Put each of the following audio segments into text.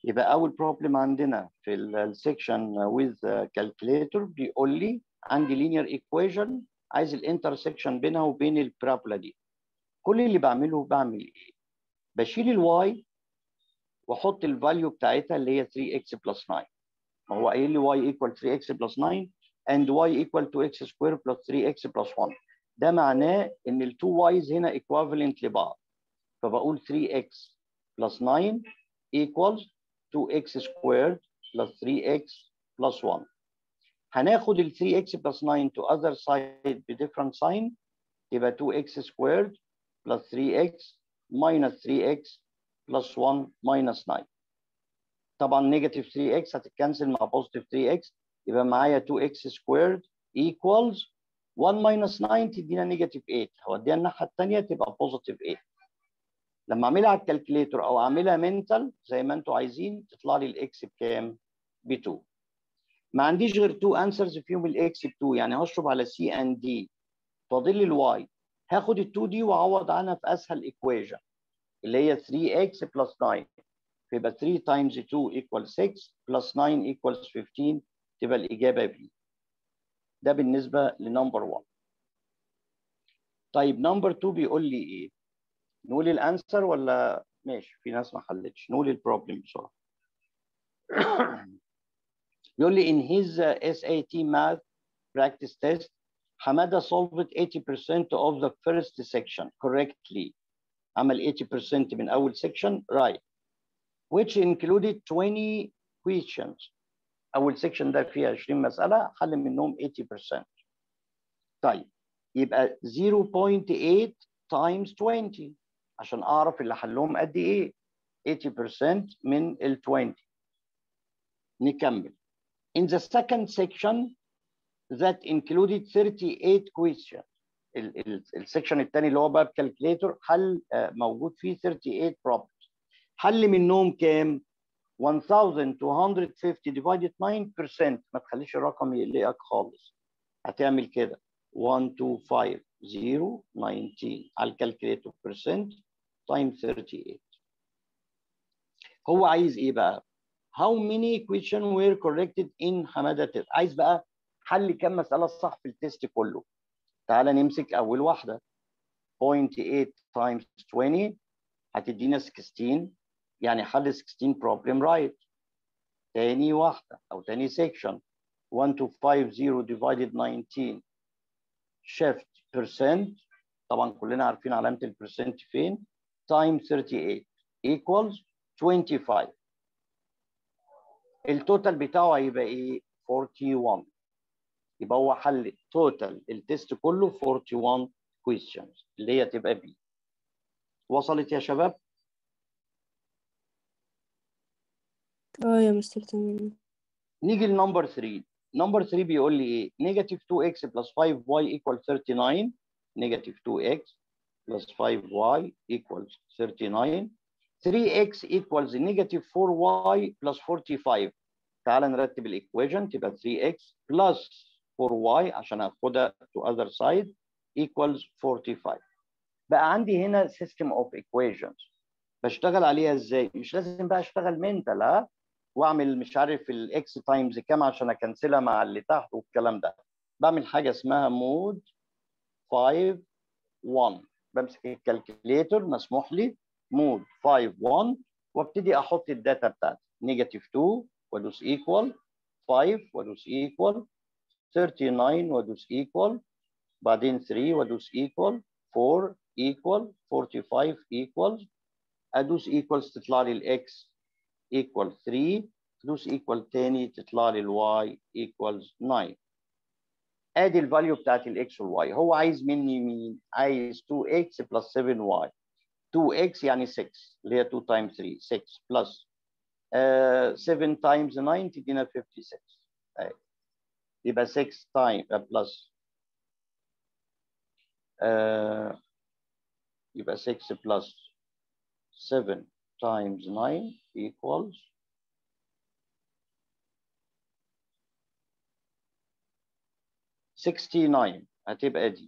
يبقى اول بروبلم عندنا في السكشن with calculator بيقول لي عندي linear equation عايز الانترسكشن بينها وبين البارابولا دي كل اللي بعمله بعمل ايه بشيل الواي واحط الفاليو بتاعتها اللي هي 3x بلس 9 ما هو قايل لي y equal 3x بلس 9 and y equal to x square plus 3x plus 1 ده معناه ان ال 2 y's هنا equivalent لبعض فبقول 3x plus 9 equals 2x squared plus 3x plus 1 هناخد ال 3x plus 9 to other side ب different sign يبقى 2x squared plus 3x minus 3x plus 1 minus 9 طبعا نيجاتيف 3x هتتكنسل مع بوزيتيف 3x يبقى معايا 2x squared equals 1 minus 9 تدينا نيجاتيف 8 هوديها الناحيه الثانيه تبقى بوزيتيف 8 لما اعملها على الكالكليتور او اعملها منتال زي ما انتم عايزين تطلع لي الاكس بكام؟ ب 2 ما عنديش غير 2 انسرز فيهم الاكس ب 2 يعني هشرب على سي اند دي فاضل لي الواي هاخد ال 2 دي واعوض عنها في اسهل ايكويشن اللي هي 3x بلس 9 فيبقى 3 times 2 equals 6 plus 9 equals 15 تبقى الإجابة B. ده بالنسبة لنمبر 1. طيب نمبر 2 بيقول لي إيه؟ نقول الأنسر ولا ماشي في ناس ما حلتش نقول البروبلم بسرعة. بيقول لي in his SAT math practice test حمادة solved 80% of the first section correctly. عمل 80% من أول section right. which included 20 questions. أول section ده فيه 20 مسألة حل منهم 80%. طيب يبقى 0.8 times 20 عشان أعرف اللي حلهم قد إيه 80% من ال 20. نكمل. In the second section that included 38 questions. السكشن الثاني اللي هو بقى بكالكليتور حل موجود فيه 38 problems. حل منهم كام؟ 1250 divided 9% ما تخليش الرقم يقلقك خالص هتعمل كده 1250 19 على الكالكليتور percent times 38 هو عايز ايه بقى؟ How many questions were corrected in حمادة test؟ عايز بقى حل كام مسألة صح في التست كله تعال نمسك أول واحدة 0.8 times 20 هتدينا 16 يعني حل 16 problem right تاني واحدة أو تاني section 1250 divided 19 shift percent طبعا كلنا عارفين علامة البرسنت فين times 38 equals 25 التوتال بتاعه هيبقى ايه 41 يبقى هو حل توتال التست كله 41 questions اللي هي تبقى بي وصلت يا شباب اه يا مستر تمام نيجي لنمبر 3 نمبر 3 بيقول لي ايه نيجاتيف 2x بلس 5y equals 39 نيجاتيف 2x بلس 5y equals 39 3x equals نيجاتيف 4y بلس 45 تعال نرتب الايكويشن تبقى 3x بلس 4y عشان اخدها to other side equals 45 بقى عندي هنا system of equations بشتغل عليها ازاي مش لازم بقى اشتغل منتال ها واعمل مش عارف الاكس تايمز كام عشان اكنسلها مع اللي تحت والكلام ده بعمل حاجه اسمها مود 5 1 بمسك الكالكوليتر مسموح لي مود 5 1 وابتدي احط الداتا بتاعتي نيجاتيف 2 وادوس ايكوال 5 وادوس ايكوال 39 وادوس ايكوال بعدين 3 وادوس ايكوال 4 ايكوال 45 ايكوال ادوس ايكوالز تطلع لي الاكس equal 3 ادوس equal تاني تطلع لي الواي equals 9 ادي الفاليو بتاعت الاكس والواي هو عايز مني مين؟ عايز 2x plus 7y 2x يعني 6 اللي هي 2 times 3 6 plus uh, 7 times 9 تدينا 56 أي. يبقى 6 times uh, plus uh, يبقى 6 plus 7 times 9 equals sixty nine هتبقى دي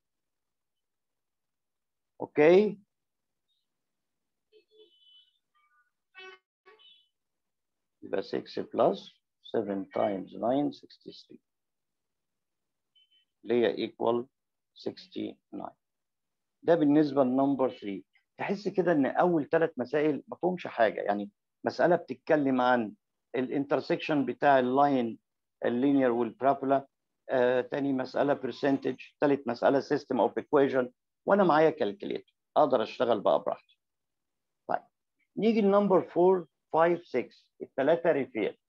اوكي يبقى 6 بلس 7 times 9 63 اللي هي equal 69 ده بالنسبه لنمبر 3 تحس كده ان اول ثلاث مسائل ما فيهمش حاجه يعني مساله بتتكلم عن الانترسكشن بتاع اللاين اللينير والبرابولا آه، تاني مساله برسنتج ثالث مساله سيستم اوف ايكويشن وانا معايا كالكوليتر اقدر اشتغل بقى براحتي طيب نيجي لنمبر 4 5 6 الثلاثه ريفير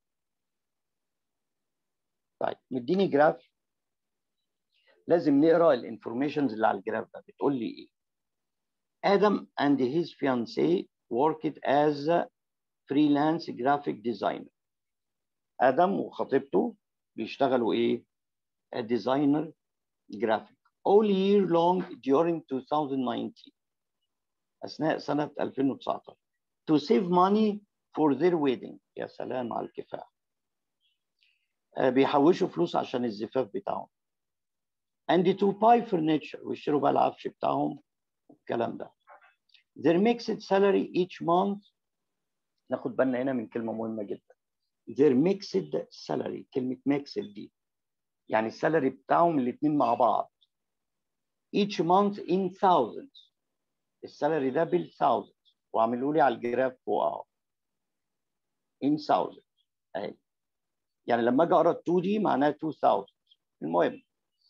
طيب مديني جراف لازم نقرا الانفورميشنز اللي على الجراف ده بتقول لي ايه Adam and his fiancée worked as a freelance graphic designer. آدم وخطيبته بيشتغلوا إيه؟ A designer graphic. All year long during 2019. أثناء سنة 2019. To save money for their wedding. يا سلام على الكفاح. آه، بيحوشوا فلوس عشان الزفاف بتاعهم. And to buy furniture. ويشتروا بقى العفش بتاعهم والكلام ده. Their mixed salary each month ناخد بالنا هنا من كلمة مهمة جدا. Their mixed salary كلمة mixed دي يعني السالري بتاعهم الاثنين مع بعض. Each month in thousands. السالري ده بالثاوزندز وعملوا لي على الجراف فوق اهو. In thousands اهي. يعني لما اجي اقرا 2 دي معناها 2000 المهم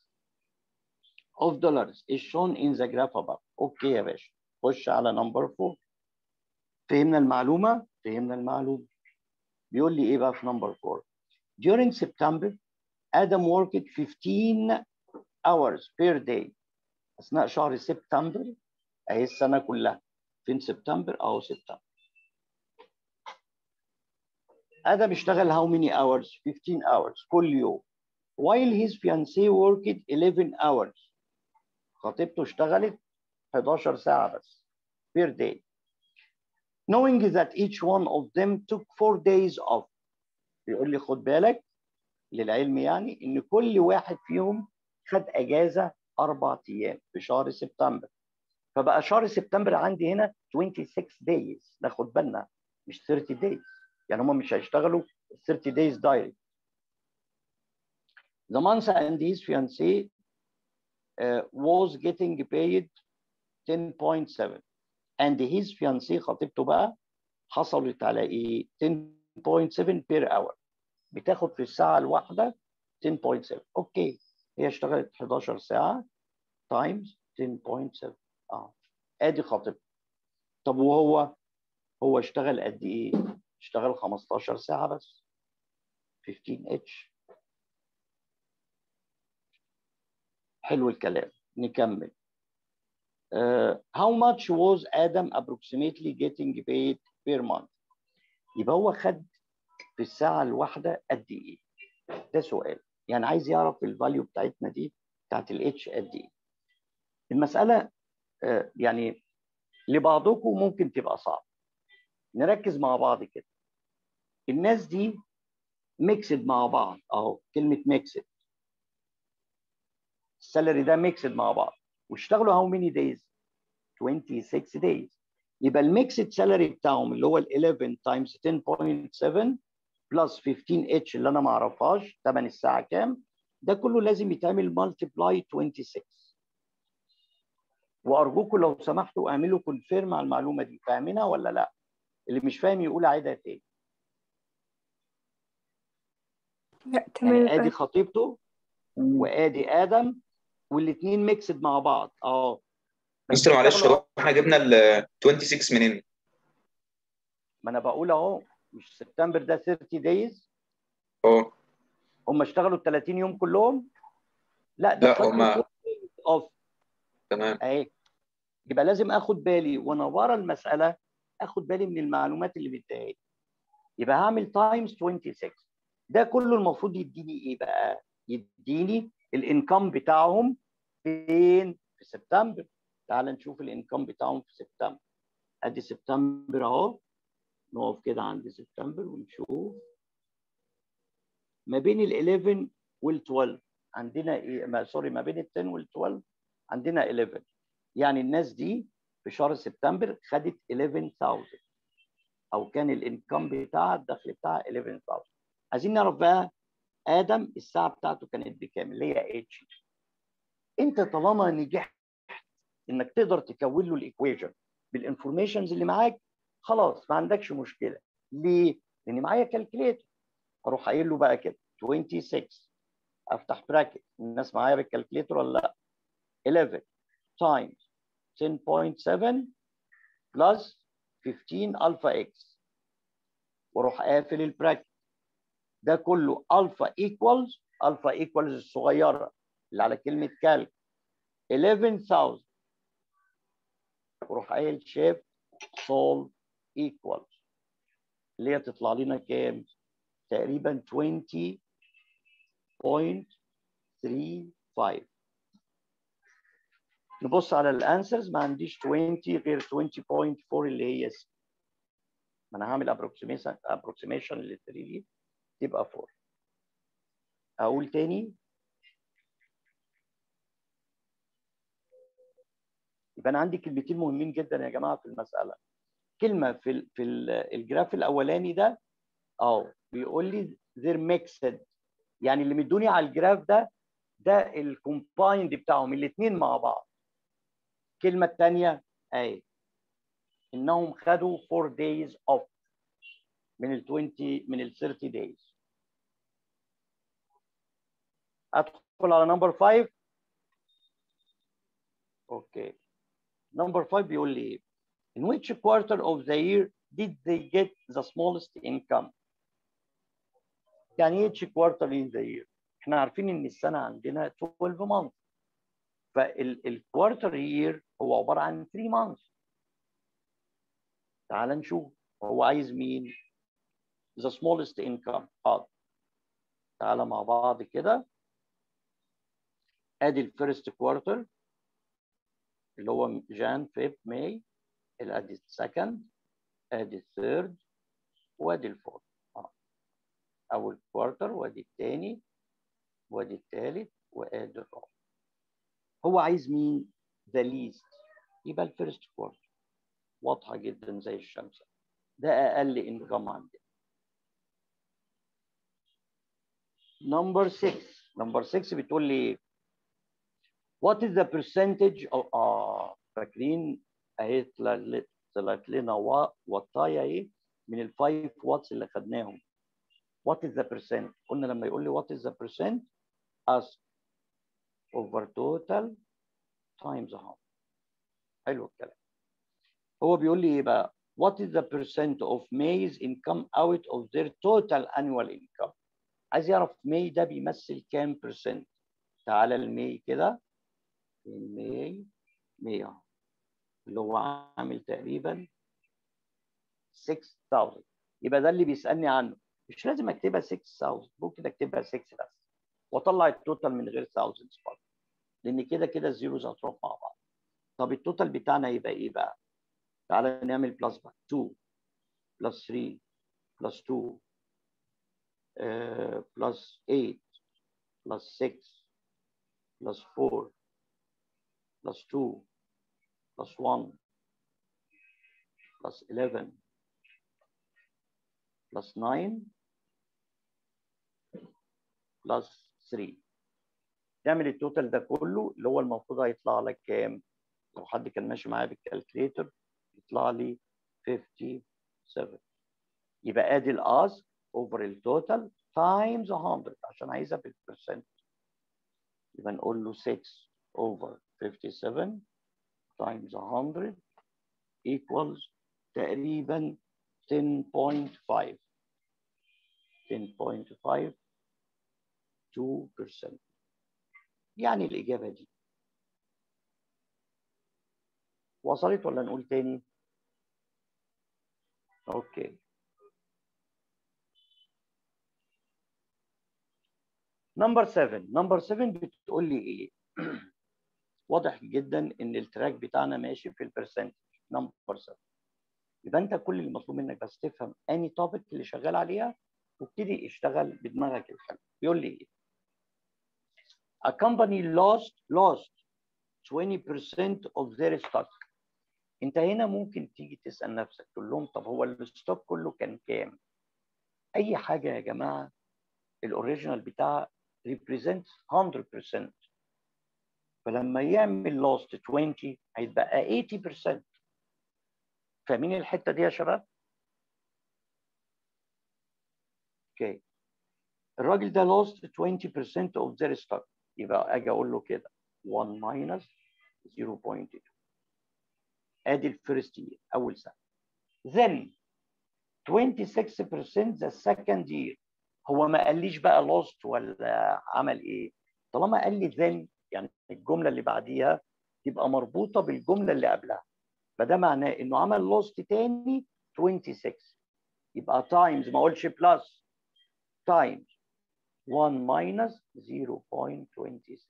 of dollars is shown in the graph above. اوكي يا باشا. خش على نمبر 4 فهمنا المعلومه فهمنا المعلومه بيقول لي ايه بقى في نمبر 4 during September Adam worked 15 hours per day اثناء شهر سبتمبر اهي السنه كلها فين سبتمبر اهو سبتمبر ادم اشتغل how many hours 15 hours كل يوم while his fiancée worked 11 hours خطيبته اشتغلت 11 ساعة بس per day. Knowing that each one of them took four days off. بيقول لي خد بالك للعلم يعني ان كل واحد فيهم خد اجازة اربع ايام في شهر سبتمبر. فبقى شهر سبتمبر عندي هنا 26 days ناخد بالنا مش 30 days. يعني هم مش هيشتغلوا 30 days direct. The month and his fiancée uh, was getting paid 10.7 and his fiancée خطيبته بقى حصلت على ايه 10.7 per hour بتاخد في الساعة الواحدة 10.7 اوكي هي اشتغلت 11 ساعة times 10.7 اه ادي خطيبته طب وهو هو اشتغل قد ايه اشتغل 15 ساعة بس 15 اتش حلو الكلام نكمل Uh, how much was Adam approximately getting paid per month؟ يبقى هو خد في الساعة الواحدة قد إيه؟ ده سؤال، يعني عايز يعرف الفاليو بتاعتنا دي بتاعت الاتش قد إيه؟ المسألة uh, يعني لبعضكم ممكن تبقى صعبة. نركز مع بعض كده. الناس دي ميكسد مع بعض أهو كلمة ميكسد. السالري ده ميكسد مع بعض. واشتغلوا هاو ماني دايز 26 دايز يبقى الميكسد سالري بتاعهم اللي هو ال 11 تايمز 10.7 بلس 15 اتش اللي انا ما اعرفهاش ثمن الساعه كام ده كله لازم يتعمل مالتيبلاي 26 وارجوكم لو سمحتوا اعملوا كونفيرم على المعلومه دي فاهمينها ولا لا اللي مش فاهم يقول عيدها تاني لا تمام يعني ادي خطيبته وادي ادم والاثنين ميكسد مع بعض اه مستر معلش هو احنا جبنا ال 26 منين؟ ما انا بقول اهو مش سبتمبر ده 30 دايز اه هم اشتغلوا ال 30 يوم كلهم لا ده لا هما اوف تمام اهي يبقى لازم اخد بالي وانا ورا المساله اخد بالي من المعلومات اللي بتديها لي يبقى هعمل تايمز 26 ده كله المفروض يديني ايه بقى؟ يديني الانكم بتاعهم فين؟ في سبتمبر تعال نشوف الانكم بتاعهم في سبتمبر ادي سبتمبر اهو نقف كده عند سبتمبر ونشوف ما بين ال 11 وال 12 عندنا ايه ما سوري ما بين ال 10 وال 12 عندنا 11 يعني الناس دي في شهر سبتمبر خدت 11000 او كان الانكم بتاعها الدخل بتاعها 11000 عايزين نعرف بقى ادم الساعه بتاعته كانت بكام اللي هي اتش انت طالما نجحت انك تقدر تكون له الايكويشن بالانفورميشنز اللي معاك خلاص ما عندكش مشكله ليه؟ لان معايا كالكليتر اروح قايل له بقى كده 26 افتح براكت الناس معايا بالكالكليتر ولا لا 11 times 10.7 plus 15 الفا اكس واروح قافل البراكت ده كله الفا ايكوالز الفا ايكوالز الصغيره اللي على كلمه كالك 11000 واروح قايل شيفت سول ايكوالز اللي هي تطلع لنا كام؟ تقريبا 20.35 نبص على الانسرز ما عنديش 20 غير 20.4 اللي هي C. ما انا هعمل ابروكسيميشن ابروكسيميشن لل 3 دي تبقى 4 اقول تاني يبقى انا عندي كلمتين مهمين جدا يا جماعه في المساله كلمه في ال في ال الجراف الاولاني ده اه بيقول لي they're mixed يعني اللي مدوني على الجراف ده ده الكومبايند بتاعهم الاثنين مع بعض الكلمه الثانيه اهي انهم خدوا 4 days off من ال 20 من ال 30 days ادخل على نمبر 5 اوكي نمبر 5 بيقول لي ايه in which quarter of the year did they get the smallest income يعني ايه each quarter in the year احنا عارفين ان السنه عندنا 12 months فالكوارتر يير هو عباره عن 3 months تعال نشوف هو عايز مين the smallest income حاضر تعالى مع بعض كده ادي الفيرست كوارتر اللي هو جان فيب ماي ادي السكند ادي الثيرد وادي الفورث اول كوارتر وادي الثاني وادي الثالث وادي الرابع هو عايز مين ذا ليست يبقى الفيرست كوارتر واضحه جدا زي الشمس ده اقل انكم عندنا نمبر 6 نمبر 6 بتقول لي what is the percentage of اه فاكرين اهي طلعت طلعت لنا وطايه ايه من ال 5 واتس اللي خدناهم what is the percent قلنا لما يقول لي what is the percent ask over total times 100 حلو الكلام هو بيقول لي ايه بقى what is the percent of May's income out of their total annual income عايز يعرف ماي ده بيمثل كام percent تعالى الماي كده الماي 100 اللي هو عامل تقريبا 6000 يبقى ده اللي بيسالني عنه مش لازم اكتبها 6000 ممكن اكتبها 6 بس واطلع التوتال من غير thousands برضه لان كده كده الزيروز هتروح مع بعض طب التوتال بتاعنا يبقى ايه بقى؟ تعالى نعمل بلس بقى 2 بلس 3 بلس 2 بلس 8 بلس 6 بلس 4 بلس 2 بلس 1 بلس 11 بلس 9 بلس 3 تعمل التوتال ده كله اللي هو المفروض هيطلع لك كام؟ لو حد كان ماشي معايا بالكالكليتر يطلع لي 57 يبقى ادي الاسك اوفر التوتال تايمز 100 عشان عايزها بالبرسنت يبقى نقول له 6 اوفر 57 تايمز 100 equals تقريبا 10.5 10.5 2% يعني الإجابة دي وصلت ولا نقول تاني؟ أوكي نمبر 7 نمبر 7 بتقول لي إيه؟ واضح جدا إن التراك بتاعنا ماشي في البرسنتج نمبر 7 يبقى أنت كل اللي مطلوب منك بس تفهم أني توبيك اللي شغال عليها وابتدي اشتغل بدماغك الحلو بيقول لي إيه؟ A company lost lost 20% of their stock انت هنا ممكن تيجي تسال نفسك تقول لهم طب هو الستوك كله كان كام اي حاجه يا جماعه الاوريجينال بتاعها represents 100% فلما يعمل lost 20 هيتبقى 80% فاهمين الحته دي يا شباب؟ اوكي الراجل ده lost 20% of their stock يبقى اجي اقول له كده 1 minus 0.2 ادي الفيرست يير اول سنه then 26% the second year هو ما قاليش بقى lost ولا عمل ايه طالما قال لي then يعني الجمله اللي بعديها تبقى مربوطه بالجمله اللي قبلها فده معناه انه عمل lost تاني 26 يبقى times ما اقولش plus times 1 minus 0.26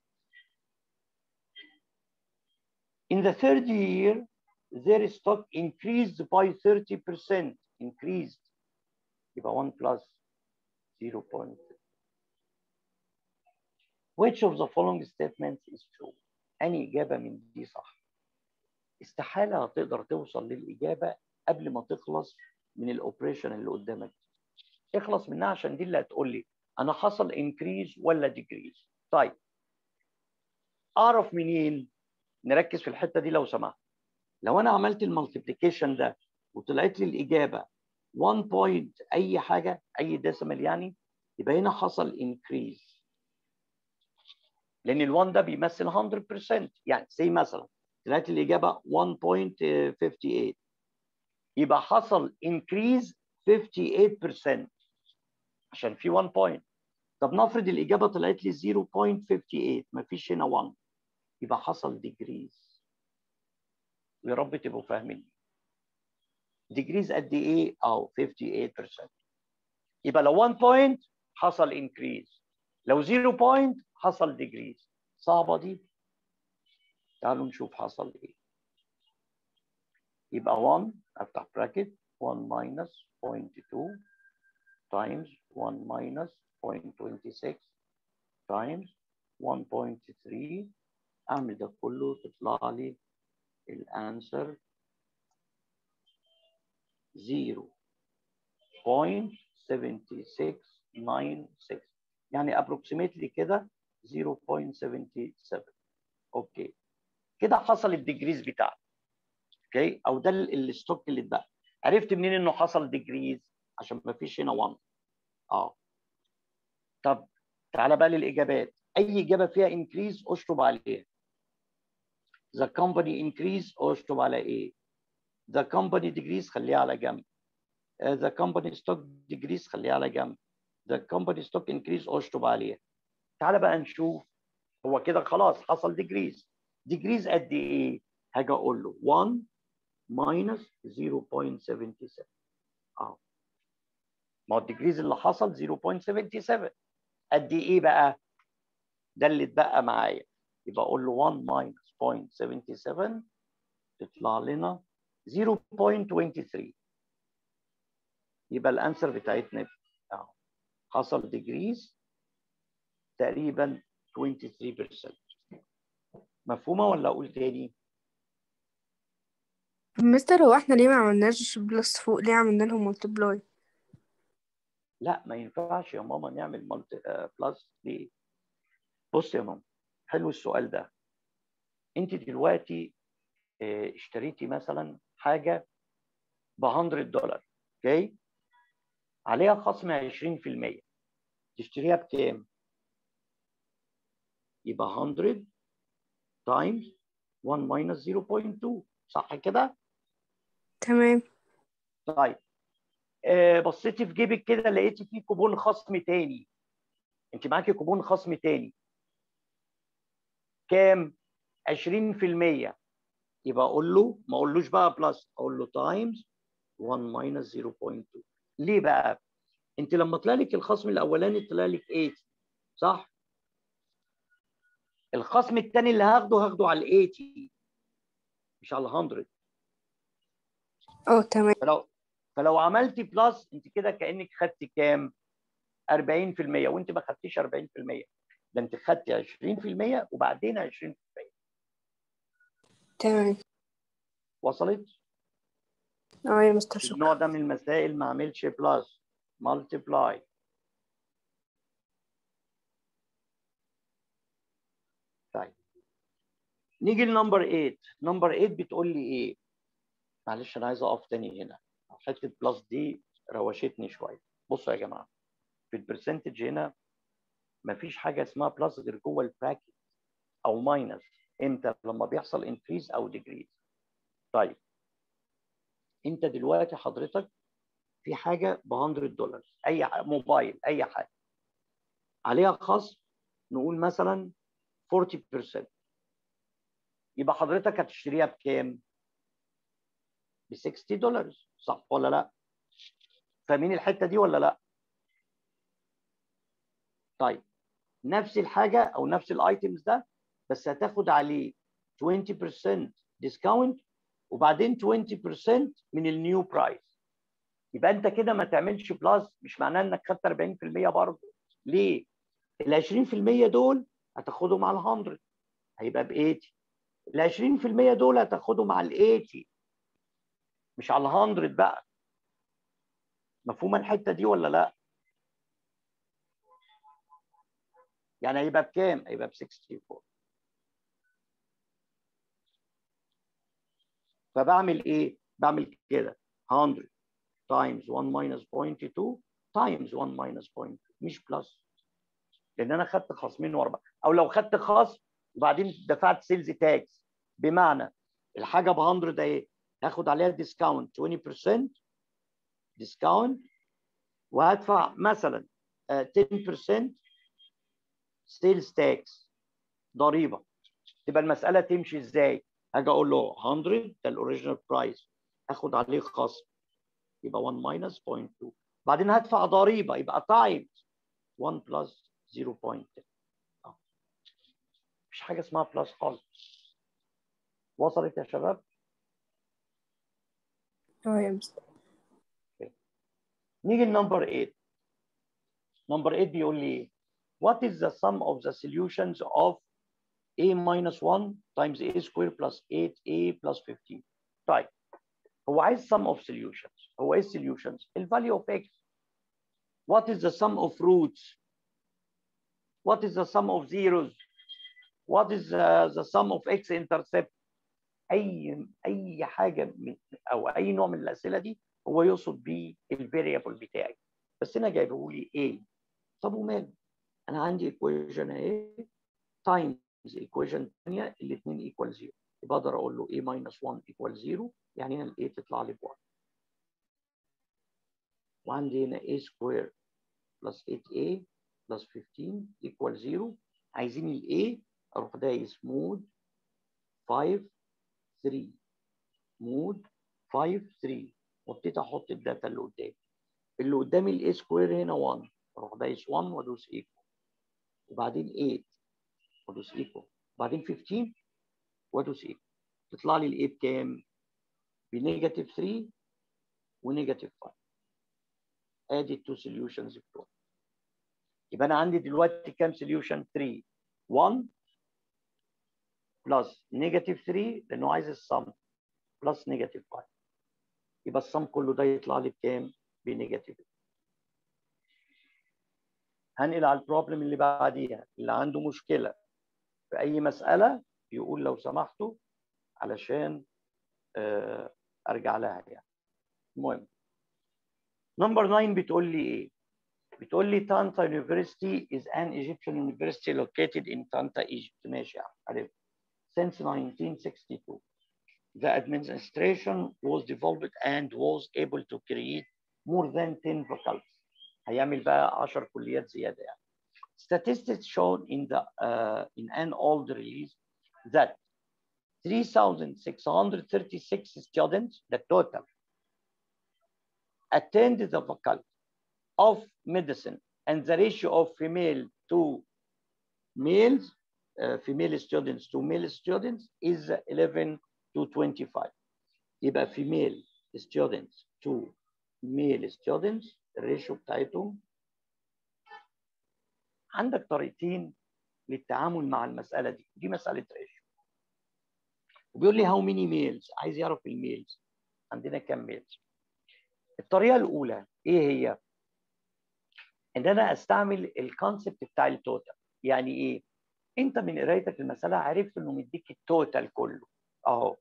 In the third year, their stock increased by 30%. Increased. يبقى 1 plus 0.3. Which of the following statements is true? أني إجابة من دي صح. استحالة هتقدر توصل للإجابة قبل ما تخلص من الأوبريشن اللي قدامك. اخلص منها عشان دي اللي هتقول لي أنا حصل increase ولا decrease. طيب. أعرف منين؟ نركز في الحته دي لو سمحت لو انا عملت المالتيبليكيشن ده وطلعت لي الاجابه 1 بوينت اي حاجه اي ديسيمال يعني يبقى هنا حصل انكريز لان ال1 ده بيمثل 100% يعني زي مثلا طلعت لي الاجابه 1.58 يبقى حصل انكريز 58% عشان في 1 بوينت طب نفرض الاجابه طلعت لي 0.58 مفيش هنا 1 يبقى حصل ديجريز ويا رب تبقوا فاهمين ديجريز قد ايه؟ اه 58% يبقى لو 1 بوينت حصل انكريز لو 0 بوينت حصل ديجريز صعبه دي تعالوا نشوف حصل ايه يبقى 1 افتح براكت 1 minus 0.2 times 1 minus 0.26 times 1.3 اعمل ده كله تطلع لي الانسر 0.7696 يعني approximately كده 0.77 اوكي كده حصل الديجريز بتاعتي اوكي او ده الستوك اللي اتبقى عرفت منين انه حصل ديجريز عشان ما فيش هنا 1 اه طب تعالى بقى للاجابات اي اجابه فيها انكريز اشطب عليها the company increase اشطب على ايه the company decrease خليها على جنب uh, the company stock decrease خليها على جنب the company stock increase اشطب عليها تعالى بقى نشوف هو كده خلاص حصل decrease decrease قد ايه هاجي اقول له 1 minus 0.77 اه ما هو الديجريز اللي حصل 0.77 قد ايه بقى ده اللي اتبقى معايا يبقى اقول له 1 minus 0.77 تطلع لنا 0.23 يبقى الانسر بتاعتنا اهو حصل ديجريز تقريبا 23% مفهومه ولا اقول تاني؟ مستر هو احنا ليه ما عملناش بلس فوق ليه عملنا لهم ملتبلاي لا ما ينفعش يا ماما نعمل ملت... آه بلس ليه؟ بص يا ماما حلو السؤال ده انت دلوقتي اه اشتريتي مثلا حاجه ب 100 دولار اوكي عليها خصم 20% تشتريها بكام؟ يبقى 100 تايمز 1 ماينس 0.2 صح كده؟ تمام طيب آه بصيتي في جيبك كده لقيتي فيه كوبون خصم تاني انت معاكي كوبون خصم تاني كام 20% يبقى اقول له ما اقولوش بقى بلس اقول له تايمز 1 ماينس 0.2 ليه بقى انت لما طلع لك الخصم الاولاني طلع لك 80 صح الخصم الثاني اللي هاخده هاخده على ال 80 مش على 100 اه تمام فلو فلو عملتي بلس انت كده كانك خدتي كام 40% وانت ما خدتيش 40% ده انت خدتي 20% وبعدين 20% تمام وصلت اه يا مستر شكرا النوع ده من المسائل ما عملش بلس مالتيبلاي طيب نيجي لنمبر 8 نمبر 8 بتقول لي ايه معلش انا عايز اقف تاني هنا حته بلس دي روشتني شويه بصوا يا جماعه في البرسنتج هنا مفيش حاجه اسمها بلس غير جوه البراكت او ماينس امتى لما بيحصل انكريز او ديكريز طيب انت دلوقتي حضرتك في حاجه ب 100 دولار اي حاجة موبايل اي حاجه عليها خصم نقول مثلا 40% يبقى حضرتك هتشتريها بكام؟ ب 60 دولار صح ولا لا؟ فاهمين الحته دي ولا لا؟ طيب نفس الحاجه او نفس الايتمز ده بس هتاخد عليه 20% ديسكاونت وبعدين 20% من النيو برايس يبقى انت كده ما تعملش بلس مش معناه انك خدت 40% برضه ليه؟ ال 20% دول هتاخدهم على ال 100 هيبقى ب 80 ال 20% دول هتاخدهم على ال 80 مش على ال 100 بقى مفهومه الحته دي ولا لا؟ يعني هيبقى بكام؟ هيبقى ب 64 فبعمل ايه؟ بعمل كده 100 times 1 minus 0.2 times 1 minus 0.2 مش بلس لان انا خدت خصمين ورا بعض او لو خدت خصم وبعدين دفعت سيلز تاكس بمعنى الحاجه ب 100 ده ايه؟ هاخد عليها ديسكاونت 20% ديسكاونت وهدفع مثلا آه، 10% سيلز تاكس ضريبه تبقى المساله تمشي ازاي؟ هاجي اقول له 100 ده الاوريجينال برايس هاخد عليه خصم يبقى 1 ماينس 0.2 بعدين هدفع ضريبه يبقى تايم 1 بلس 0.10 مفيش حاجه اسمها بلس خالص وصلت يا شباب؟ اه يا مستر نيجي لنمبر 8 نمبر 8 بيقول لي ايه؟ What is the sum of the solutions of a minus 1 times a square plus 8a plus 15 طيب هو عايز sum of solutions هو ايه solutions؟ ال value of x What is the sum of roots? What is the sum of zeros? What is the, the sum of x intercept? اي اي حاجه من او اي نوع من الاسئله دي هو يقصد بيه الفاريبل بتاعي بس هنا جايبه لي ايه طب وماله انا عندي ايكويشن اهي تايمز ايكويشن ثانيه الاثنين ايكوال 0 يبقى اقدر اقول له a minus 1 equal 0 يعني هنا الايه تطلع لي ب 1 وعندي هنا a square plus 8a plus 15 equal 0 عايزين ال a اروح دايس مود 5 3 مود 5 3 وابتدي احط الداتا اللي قدامي اللي قدامي الاي سكوير هنا 1 اروح دايس 1 وادوس ايكو وبعدين 8 وادوس ايكو وبعدين 15 وادوس ايكو تطلع لي الاي بكام؟ بنيجاتيف 3 ونيجاتيف 5 ادي التو سوليوشنز بتوعي يبقى انا عندي دلوقتي كام سوليوشن 3 1 بلس نيجاتيف 3 لانه عايز السم بلس نيجاتيف 5 يبقى السم كله ده يطلع لي بكام؟ بنيجاتيف هنقل على البروبلم اللي بعديها اللي عنده مشكله في اي مساله يقول لو سمحتوا علشان آه، ارجع لها يعني المهم نمبر 9 بتقول لي ايه؟ بتقول لي Tanta University is an Egyptian university located in Tanta, Egypt ماشي يا عم عرفت since 1962 the administration was developed and was able to create more than 10 faculties هيعمل بقى 10 كليات زياده يعني statistics shown in the uh, in an old release that 3,636 students, the total, attend the faculty of medicine, and the ratio of female to males, uh, female students to male students is 11 to 25. يبقى female students to male students الريشيو بتاعتهم عندك طريقتين للتعامل مع المسألة دي دي مسألة ريشيو وبيقول لي هاو ميني ميلز عايز يعرف الميلز عندنا كام ميلز الطريقه الاولى ايه هي ان انا استعمل الكونسبت بتاع التوتال يعني ايه انت من قرايتك المساله عرفت انه مديك التوتال كله اهو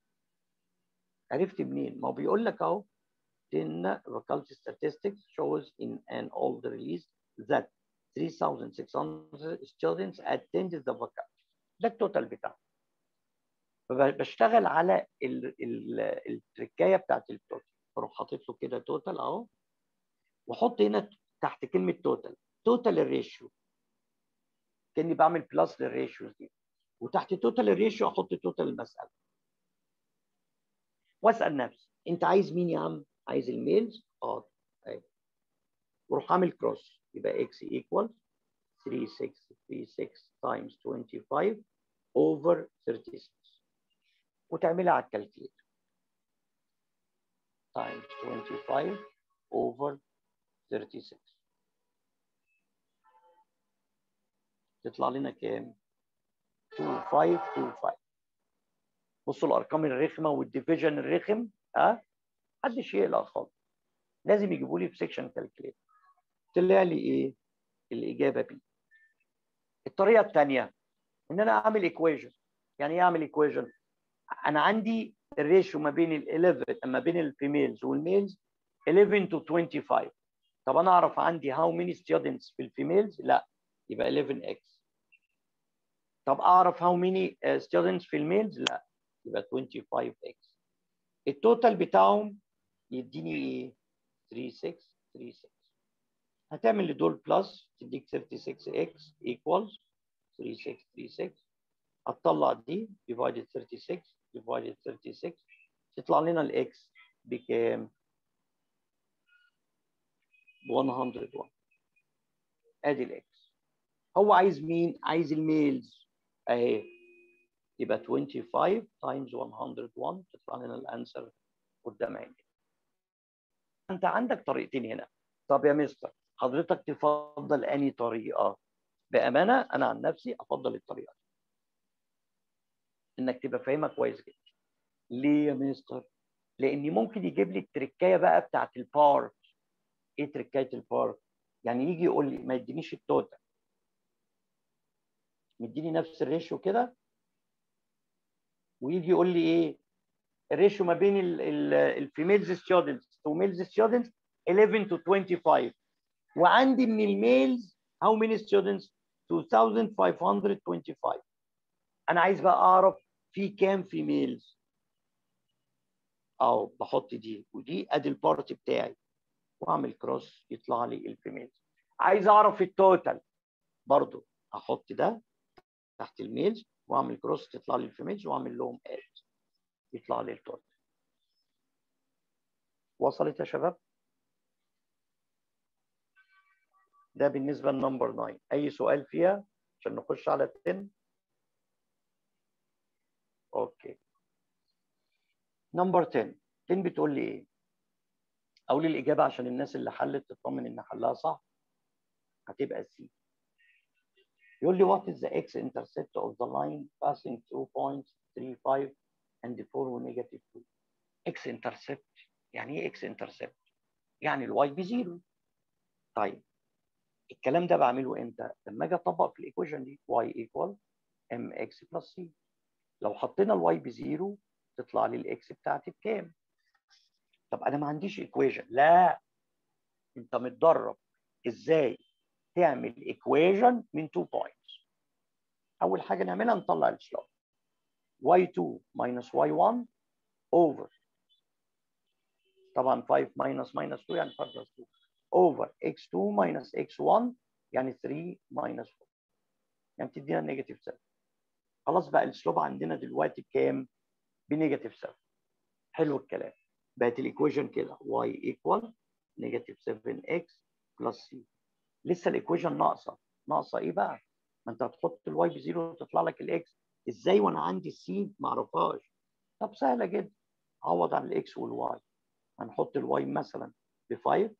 عرفت منين ما هو بيقول لك اهو in faculty statistics shows in an old release that 3600 students attended the faculty ده التوتال بتاعه فبشتغل على ال ال التركايه بتاعت التوتال بروح حاطط له كده توتال اهو واحط هنا تحت كلمه توتال توتال الريشيو كاني بعمل بلس للريشيو دي وتحت توتال الريشيو احط توتال المساله واسال نفسي انت عايز مين يا عم؟ عايز الميلز؟ اه ايوه واروح اعمل كروس يبقى x equals 3636 times 25 over 36 وتعملها على الكالكليتر times 25 over 36 تطلع لنا كام؟ 2525 بصوا الارقام الرخمه والديفيجن الرخم ها محدش يقلق خالص لازم يجيبوا لي في سيكشن كالكليتر طلع لي ايه؟ الاجابه بي الطريقه الثانيه ان انا اعمل ايكويجن يعني ايه اعمل ايكويجن؟ انا عندي الريشيو ما بين ال 11 ما بين الفيميلز والميلز 11 to 25 طب انا اعرف عندي هاو ماني ستودنتس في الفيميلز لا يبقى 11 اكس طب اعرف هاو ماني ستودنتس في الميلز لا يبقى 25 اكس التوتال بتاعهم يديني ايه 36 36 هتعمل لدول بلس تديك 36 اكس equals 3636 هتطلع دي divided 36 divided 36 تطلع لنا الاكس بكام؟ ب 101 ادي الاكس هو عايز مين؟ عايز الميلز اهي يبقى 25 times 101 تطلع لنا الانسر قدام عينيك انت عندك طريقتين هنا طب يا مستر حضرتك تفضل انهي طريقه؟ بامانه انا عن نفسي افضل الطريقه دي انك تبقى فاهمها كويس جدا ليه يا مستر؟ لاني ممكن يجيب لي التركايه بقى بتاعت البارت ايه تركايه البارت؟ يعني يجي يقول لي ما يدينيش التوتال مديني نفس الريشيو كده ويجي يقول لي ايه الريشيو ما بين الفيميلز ستودنتس وميلز ستودنتس 11 to 25 وعندي من الميلز how many students 2525 انا عايز بقى اعرف في كام في ميلز او بحط دي ودي ادي البارت بتاعي واعمل كروس يطلع لي الفيميلز عايز اعرف التوتال برضو احط ده تحت الميلز واعمل كروس تطلع لي الفيميلز واعمل لهم اد يطلع لي التوتال وصلت يا شباب ده بالنسبه لنمبر 9 اي سؤال فيها عشان نخش على 10 اوكي نمبر 10 10 بتقول لي ايه اقول الاجابه عشان الناس اللي حلت تطمن ان حلها صح هتبقى سي يقول لي what is the x-intercept of the line passing through points 3 5 and 4 و negative 2 x-intercept يعني ايه x-intercept يعني الواي بزيرو طيب الكلام ده بعمله امتى لما اجي اطبق في الايكويشن دي y equal mx plus c لو حطينا الواي بزيرو تطلع لي الاكس بتاعتي بكام طب انا ما عنديش ايكويشن لا انت متدرب ازاي تعمل ايكويشن من 2 بوينتس اول حاجه نعملها نطلع السلوب y2 minus y1 over طبعا 5 minus minus 2 يعني 5 plus 2 over x2 minus x1 يعني 3 minus 4 يعني تدينا نيجاتيف 7 خلاص بقى السلوب عندنا دلوقتي بكام؟ بنيجاتيف 7 حلو الكلام بقت الايكويشن كده y equal نيجاتيف 7x بلس c لسه الايكويشن ناقصه ناقصه ايه بقى؟ ما انت هتحط الواي بزيرو وتطلع لك الاكس ازاي وانا عندي السي ما اعرفهاش طب سهله جدا عوض عن الاكس والواي هنحط الواي مثلا ب 5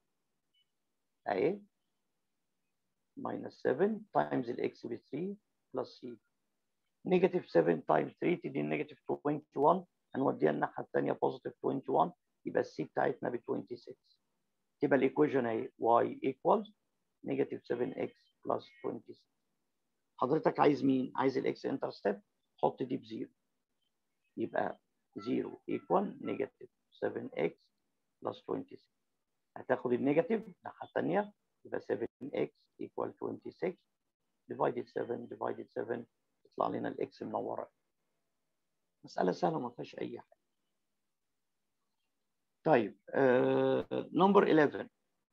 اهي minus 7 times الاكس ب 3 plus c نيجاتيف 7 تايمز 3 تدي نيجاتيف 21 هنوديها الناحيه الثانيه بوزيتيف 21 يبقى السي بتاعتنا ب 26 تبقى الايكويشن اهي y equals نيجاتيف 7x بلس 26 حضرتك عايز مين؟ عايز الاكس انترستيب حط دي بزيرو يبقى 0 equal نيجاتيف 7x بلس 26 هتاخد النيجاتيف الناحيه الثانيه يبقى 7x equal 26 divided 7 divided 7 يطلع لنا الاكس منوره مساله سهله ما فيهاش اي حاجه طيب نمبر 11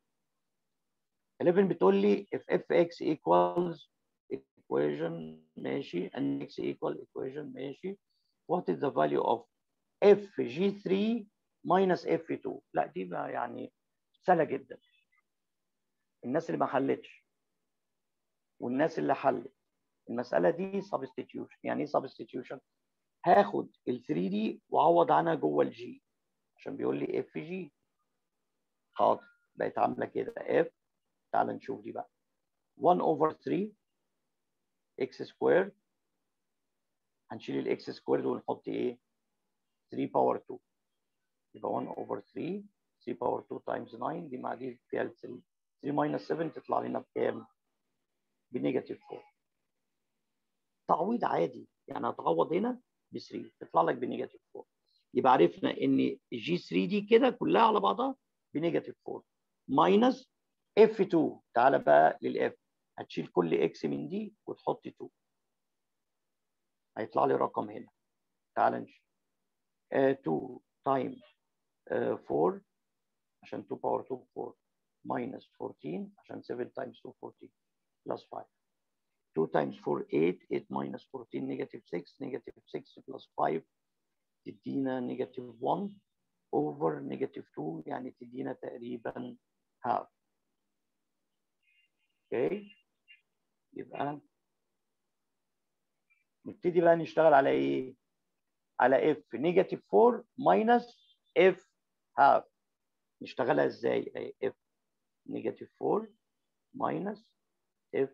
11 بتقول لي if fx equals equation ماشي and x equal equation ماشي what is the value of fg3 minus f2 لا دي بقى يعني سهله جدا الناس اللي ما حلتش والناس اللي حلت المساله دي substitution يعني ايه substitution هاخد ال 3 دي واعوض عنها جوه الجي عشان بيقول لي اف جي حاضر بقت عامله كده اف تعال نشوف دي بقى 1 over 3 x سكوير هنشيل الاكس سكوير ونحط ايه 3 باور 2 يبقى 1 over 3 3 باور 2 تايمز 9 دي مع دي فيها 3 3 ماينس 7 تطلع لنا بكام؟ بنيجاتيف 4 تعويض عادي يعني هتعوض هنا ب 3 تطلع لك بنيجاتيف 4 يبقى عرفنا ان جي 3 دي كده كلها على بعضها بنيجاتيف 4 ماينس اف 2 تعالى بقى للاف هتشيل كل اكس من دي وتحط 2 هيطلع لي رقم هنا تعال نشوف 2 تايمز 4 عشان 2 باور 2 4 minus 14 عشان 7 times 2 14 plus 5 2 times 4 8 8 minus 14 negative 6 negative 6 plus 5 تدينا negative 1 over negative 2 يعني تدينا تقريبا half اوكي يبقى نبتدي بقى نشتغل على ايه؟ على f negative 4 minus f half نشتغلها ازاي؟ f negative 4 minus f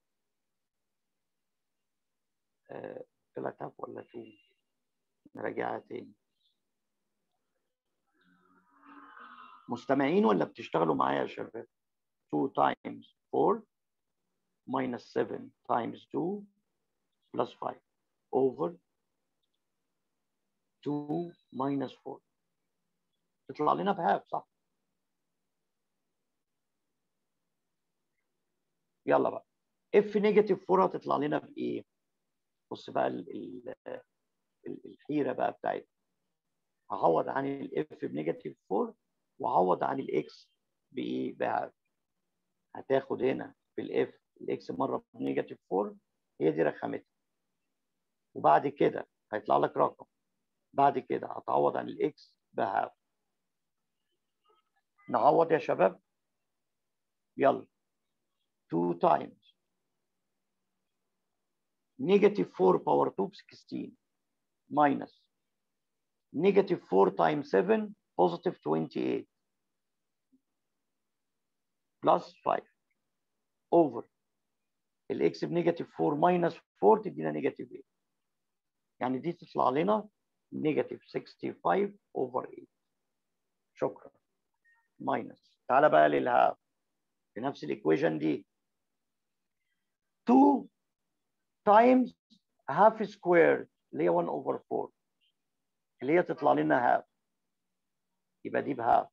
آه، طلعت half ولا 2 نراجعها تاني مستمعين ولا بتشتغلوا معايا يا شباب 2 times 4 minus 7 times 2 plus 5 over 2 minus 4 تطلع لنا بهاف صح يلا بقى اف نيجاتيف 4 هتطلع لنا بايه بص بقى ال ال ال- الحيره بقى بتاعتنا هعوض عن الاف بنيجاتيف 4 وهعوض عن الاكس بايه بهاف هتاخد هنا في الاف الاكس مره بنيجاتيف 4 هي دي رخامتها وبعد كده هيطلع لك رقم بعد كده هتعوض عن الاكس بهاف نعوض يا شباب يلا 2 times negative 4 power 2 ب 16 minus negative 4 times 7 positive 28 plus 5 over الاكس بنيجاتيف 4 minus 4 تدينا نيجاتيف 8 يعني دي تطلع لنا نيجاتيف 65 over 8 شكرا minus تعالى بقى للهاف في نفس الايكويشن دي 2 times half squared اللي هي 1 over 4 اللي هي تطلع لنا هاف يبقى دي بهاف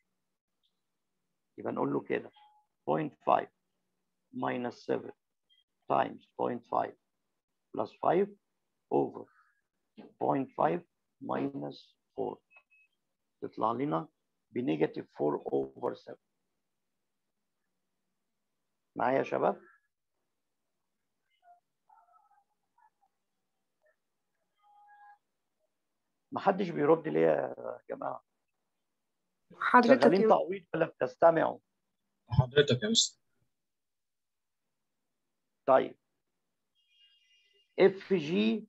يبقى نقول له كده 0.5 minus 7 times 0.5 plus 5 over 0.5 minus 4 تطلع لنا بنيجاتيف 4 over 7 معايا يا شباب؟ محدش بيرد ليه يا جماعه؟ حضرتك شغالين يا تعويض ولا بتستمعوا؟ حضرتك يا مستر طيب اف جي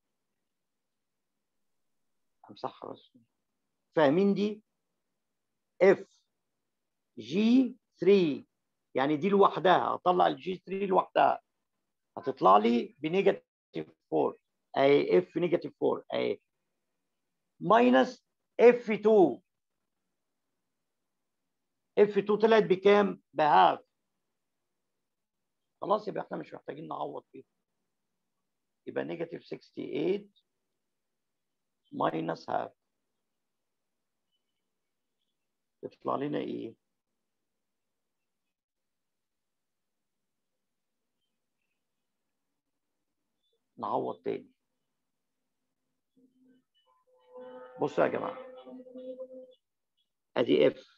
امسحها بس فاهمين دي؟ اف جي 3 يعني دي لوحدها هطلع الجي 3 لوحدها هتطلع لي بنيجاتيف 4 اهي اف نيجاتيف 4 اهي ماينس اف 2 اف 2 طلعت بكام؟ بهاف خلاص يبقى احنا مش محتاجين نعوض فيه يبقى نيجاتيف 68 ماينس هاف يطلع لنا ايه؟ نعوض تاني بصوا يا جماعه ادي اف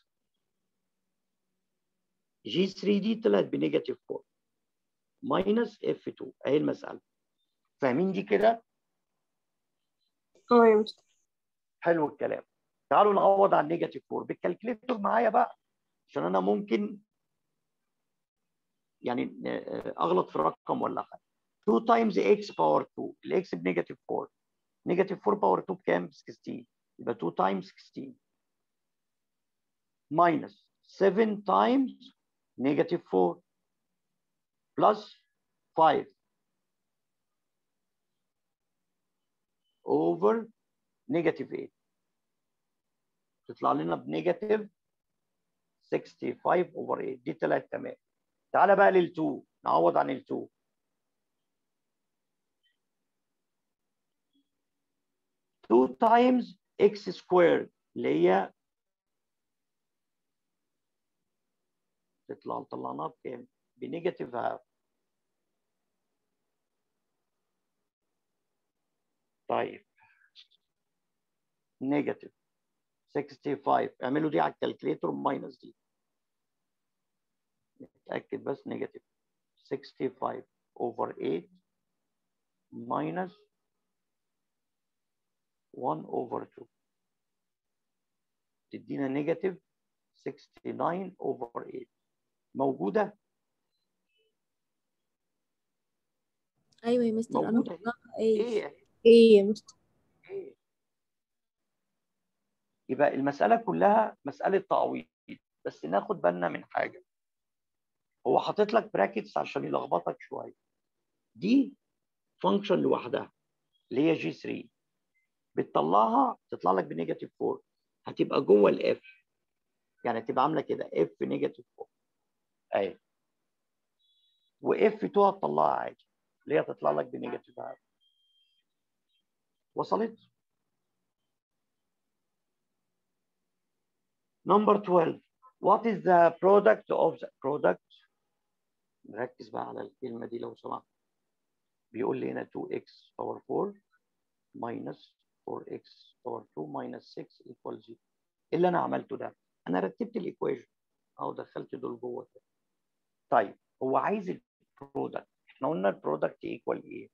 جي 3 دي طلعت بنيجاتيف 4 ماينس اف 2 اهي المساله فاهمين دي كده؟ اه يا مستر حلو الكلام تعالوا نعوض عن نيجاتيف 4 بالكالكليتور معايا بقى عشان انا ممكن يعني آه، اغلط في الرقم ولا حاجه 2 تايمز اكس باور 2 الاكس بنيجاتيف 4 نيجاتيف 4 باور 2 بكام؟ 16 يبقى 2 تايمز 16 minus 7 times negative 4 plus 5 over negative 8 تطلع لنا بنيجاتيف 65 over 8 دي طلعت تمام تعالى بقى لل 2 نعوض عن ال 2 2 times x squared اللي هي تطلع طلعناها بكام؟ بنيجاتيف هاف طيب نيجاتيف 65 اعملوا دي على الكالكليتور ماينس دي نتاكد بس نيجاتيف 65 اوفر 8 ماينس 1 اوفر 2 تدينا نيجاتيف 69 اوفر 8 موجوده ايوه يا مستر انا موجوده طلعها ايه ايه ايه يا مستر ايه يبقى المساله كلها مساله تعويض بس ناخد بالنا من حاجه هو حاطط لك براكتس عشان يلخبطك شويه دي فانكشن لوحدها اللي هي جي 3 بتطلعها تطلع لك بنيجاتيف 4 هتبقى جوه الاف يعني تبقى عامله كده اف نيجاتيف 4 اهي واف 2 هتطلعها عادي اللي هي تطلع لك بنيجاتيف عادي وصلت Number 12 What is the product of the product نركز بقى على الكلمة دي لو سمحت بيقول لي هنا 2x power 4 minus 4x power 2 minus 6 equals 0 ايه اللي انا عملته ده؟ انا رتبت الايكويشن اهو دخلت دول جوه كده طيب هو عايز البرودكت احنا قلنا البرودكت ايكوال ايه؟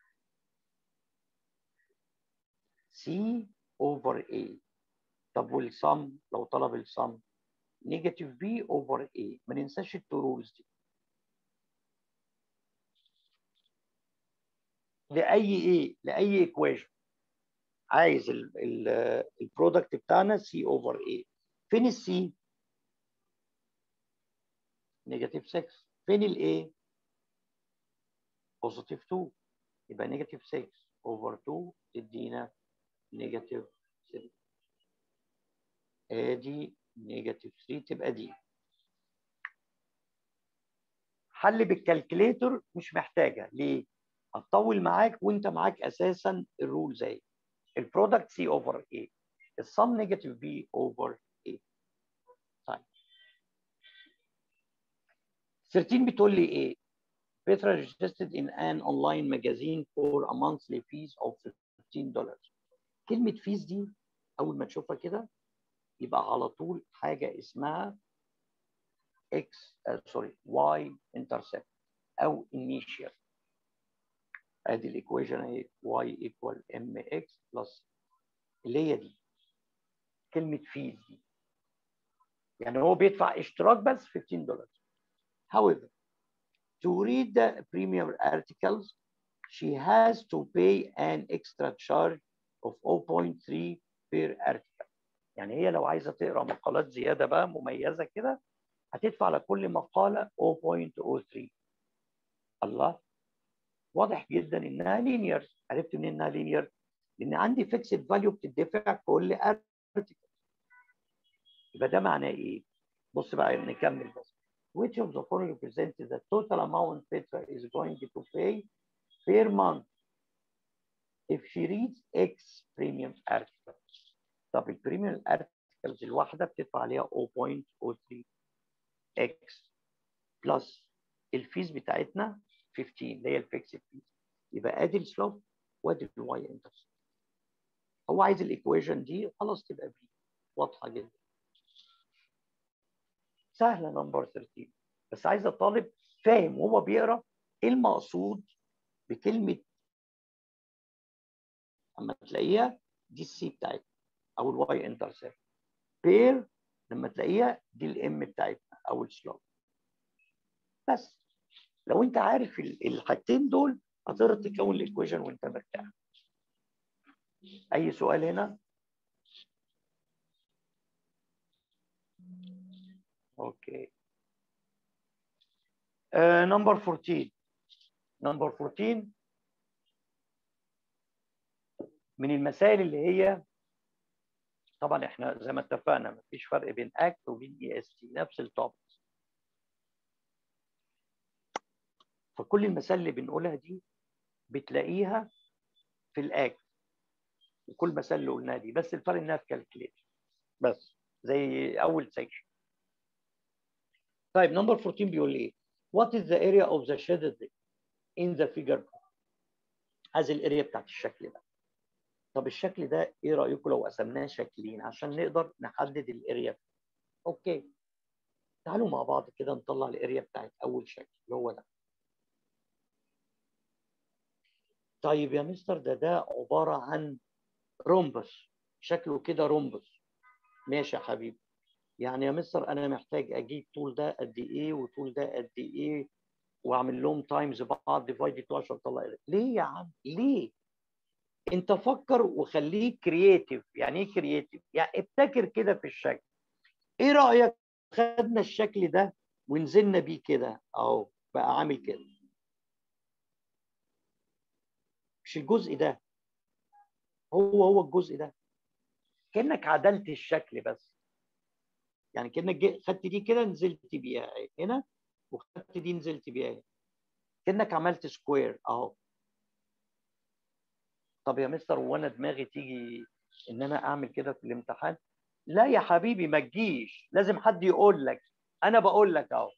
C over A طب والسم لو طلب السم نيجاتيف B over A ما ننساش التو رولز دي لاي ايه لاي ايكويشن عايز البرودكت بتاعنا سي اوفر ايه فين السي نيجاتيف 6 فين الايه بوزيتيف 2 يبقى نيجاتيف 6 اوفر 2 تدينا نيجاتيف 7 ادي نيجاتيف 3 تبقى دي حل بالكالكليتر مش محتاجه ليه؟ هتطول معاك وانت معاك اساسا الرول زي البرودكت سي اوفر اي السم نيجاتيف بي اوفر اي طيب 13 بتقول لي ايه؟ Petra registered in an online magazine for a monthly fees of 15 dollars كلمة فيز دي أول ما تشوفها كده يبقى على طول حاجة اسمها x سوري y intercept أو initial ادي الايكويشن اهي y equal mx plus اللي هي دي كلمة فيز دي يعني هو بيدفع اشتراك بس 15 دولار however to read the premium articles she has to pay an extra charge of 0.3 per article يعني هي لو عايزة تقرا مقالات زيادة بقى مميزة كده هتدفع على كل مقالة 0.03 الله واضح جدا انها لينير عرفت منين انها لينير لان عندي فيكسد فاليو بتدفع كل ارتكل يبقى ده معناه ايه بص بقى نكمل بس which of the following represents the total amount Petra is going to pay per month if she reads X premium articles طب البريميوم articles الواحده بتدفع عليها 0.03 X بلس الفيز بتاعتنا 15 اللي هي الفيكسد فيز يبقى ادي السلوب وادي الواي انترسبت هو عايز الايكويشن دي خلاص تبقى بي واضحه جدا سهله نمبر 13 بس عايز الطالب فاهم وهو بيقرا ايه المقصود بكلمه اما تلاقيها دي السي بتاعتنا او الواي انترسبت بير لما تلاقيها دي الام بتاعتنا او السلوب بس لو انت عارف الحاجتين دول هتقدر تكون الايكويشن وانت مرتاح اي سؤال هنا اوكي نمبر 14 نمبر 14 من المسائل اللي هي طبعا احنا زي ما اتفقنا مفيش فرق بين اكت وبين اي اس تي نفس التوبك فكل المسائل اللي بنقولها دي بتلاقيها في الاكت وكل المسائل اللي قلناها دي بس الفرق انها في كالكليت بس زي اول سيكشن طيب نمبر 14 بيقول ايه what is the area of the shaded in the figure هذه الاريا بتاعت الشكل ده طب الشكل ده ايه رايكم لو قسمناه شكلين عشان نقدر نحدد الاريا اوكي تعالوا مع بعض كده نطلع الاريا بتاعت اول شكل اللي هو ده طيب يا مستر ده ده عباره عن رومبس شكله كده رومبس ماشي يا حبيبي يعني يا مستر انا محتاج اجيب طول ده قد ايه وطول ده قد ايه واعمل لهم تايمز بعض ديفايد 2 عشان اطلع ليه يا عم ليه انت فكر وخليك كرييتيف يعني ايه كرييتيف يعني ابتكر كده في الشكل ايه رايك خدنا الشكل ده ونزلنا بيه كده اهو بقى عامل كده مش الجزء ده هو هو الجزء ده كانك عدلت الشكل بس يعني كانك خدت دي كده نزلت بيها هنا وخدت دي نزلت بيها هنا كانك عملت سكوير اهو طب يا مستر وانا دماغي تيجي ان انا اعمل كده في الامتحان لا يا حبيبي ما تجيش لازم حد يقول لك انا بقول لك اهو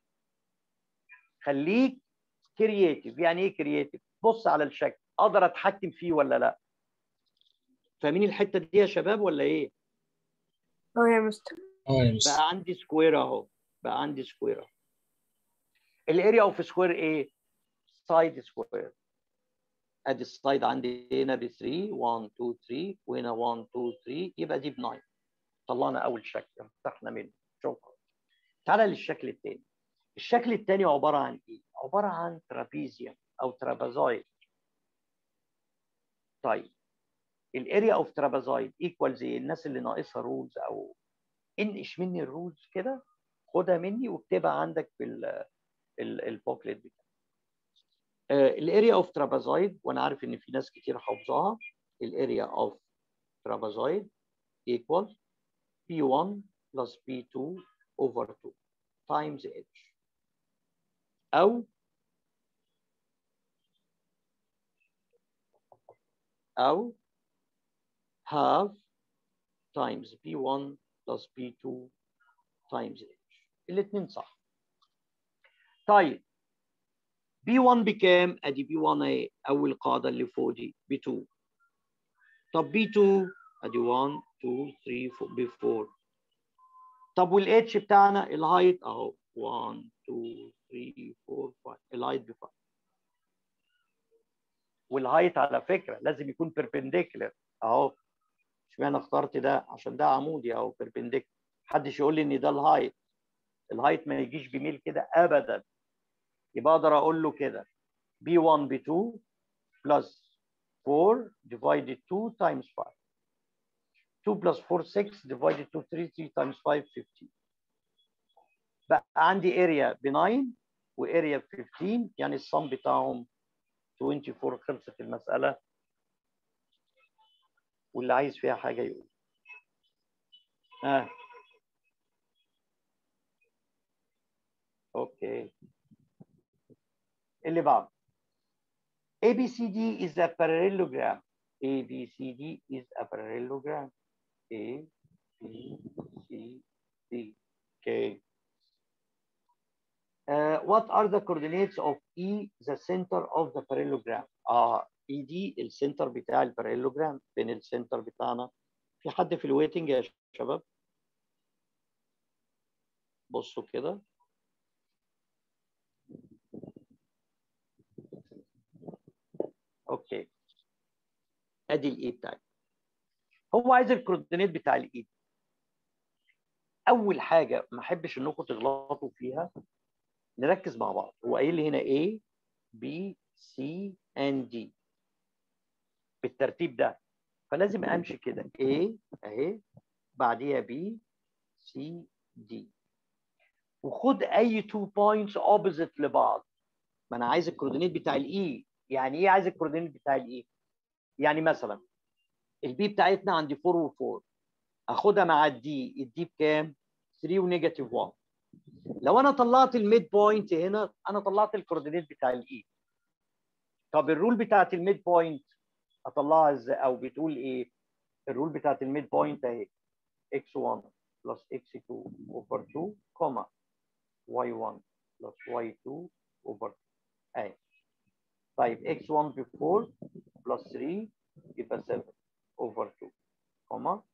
خليك كرييتيف يعني ايه كرييتيف بص على الشكل اقدر اتحكم فيه ولا لا فاهمين الحته دي يا شباب ولا ايه اه يا مستر اه يا مستر بقى عندي سكوير اهو بقى عندي سكوير اهو الاريا اوف سكوير ايه سايد سكوير ادي السايد عندي هنا ب 3 1 2 3 وهنا 1 2 3 يبقى دي ب 9 طلعنا اول شكل فتحنا منه شكرا تعالى للشكل الثاني الشكل الثاني عباره عن ايه عباره عن ترابيزيوم او ترابازويد طيب الاريا اوف ترابازويد ايكوالز ايه الناس اللي ناقصها رولز او انقش مني الرولز كده خدها مني واكتبها عندك في البوكلت بتاعك الاريا اوف ترابازويد وانا عارف ان في ناس كتير حافظاها الاريا اوف ترابازويد equals P1 plus P2 over 2 times H أو أو half times P1 plus P2 times H الاثنين صح طيب B1 بكام؟ ادي B1 اهي اول قاعده اللي فوق دي B2 طب B2 ادي 1 2 3 4 ب4 طب والاتش بتاعنا الهايت اهو 1 2 3 4 5 الهايت ب 5 والهايت على فكره لازم يكون بيربنديكولار اهو اشمعنى اخترت ده عشان ده عمودي اهو بيربنديكولار محدش يقول لي ان ده الهايت الهايت ما يجيش بميل كده ابدا يبقى اقدر اقول له كده b1 b2 plus 4 divided 2 times 5 2 plus 4 6 divided 2 3 3 times 5 15 بقى عندي اريا ب 9 واريا ب 15 يعني الصم بتاعهم 24 خلصت المساله واللي عايز فيها حاجه يقول ها اوكي اللي بعده ABCD is a parallelogram ABCD is a parallelogram A B C D okay Uh, what are the coordinates of E, the center of the parallelogram? اه اي دي السنتر بتاع الباراليلوجرام فين السنتر بتاعنا؟ في حد في الويتنج يا شباب؟ بصوا كده اوكي ادي الاي بتاعي هو عايز الكوردينيت بتاع الاي اول حاجه ما احبش انكم تغلطوا فيها نركز مع بعض هو قايل لي هنا A B C and D بالترتيب ده فلازم امشي كده A اهي بعديها B C D وخد اي تو بوينتس اوبوزيت لبعض ما انا عايز الكوردينيت بتاع الاي يعني ايه عايز الكوردينيت بتاع الاي يعني مثلا البي بتاعتنا عندي 4 و4 اخدها مع الدي الدي بكام 3 ونيجاتيف 1 لو انا طلعت الميد بوينت هنا انا طلعت الكوردينيت بتاع الاي طب الرول بتاعت الميد بوينت اطلعها ازاي او بتقول ايه الرول بتاعت الميد بوينت اهي x1 plus x2 over 2 كوما y1 plus y2 over اهي طيب x1 ب 4 plus 3 يبقى 7 over 2 كوما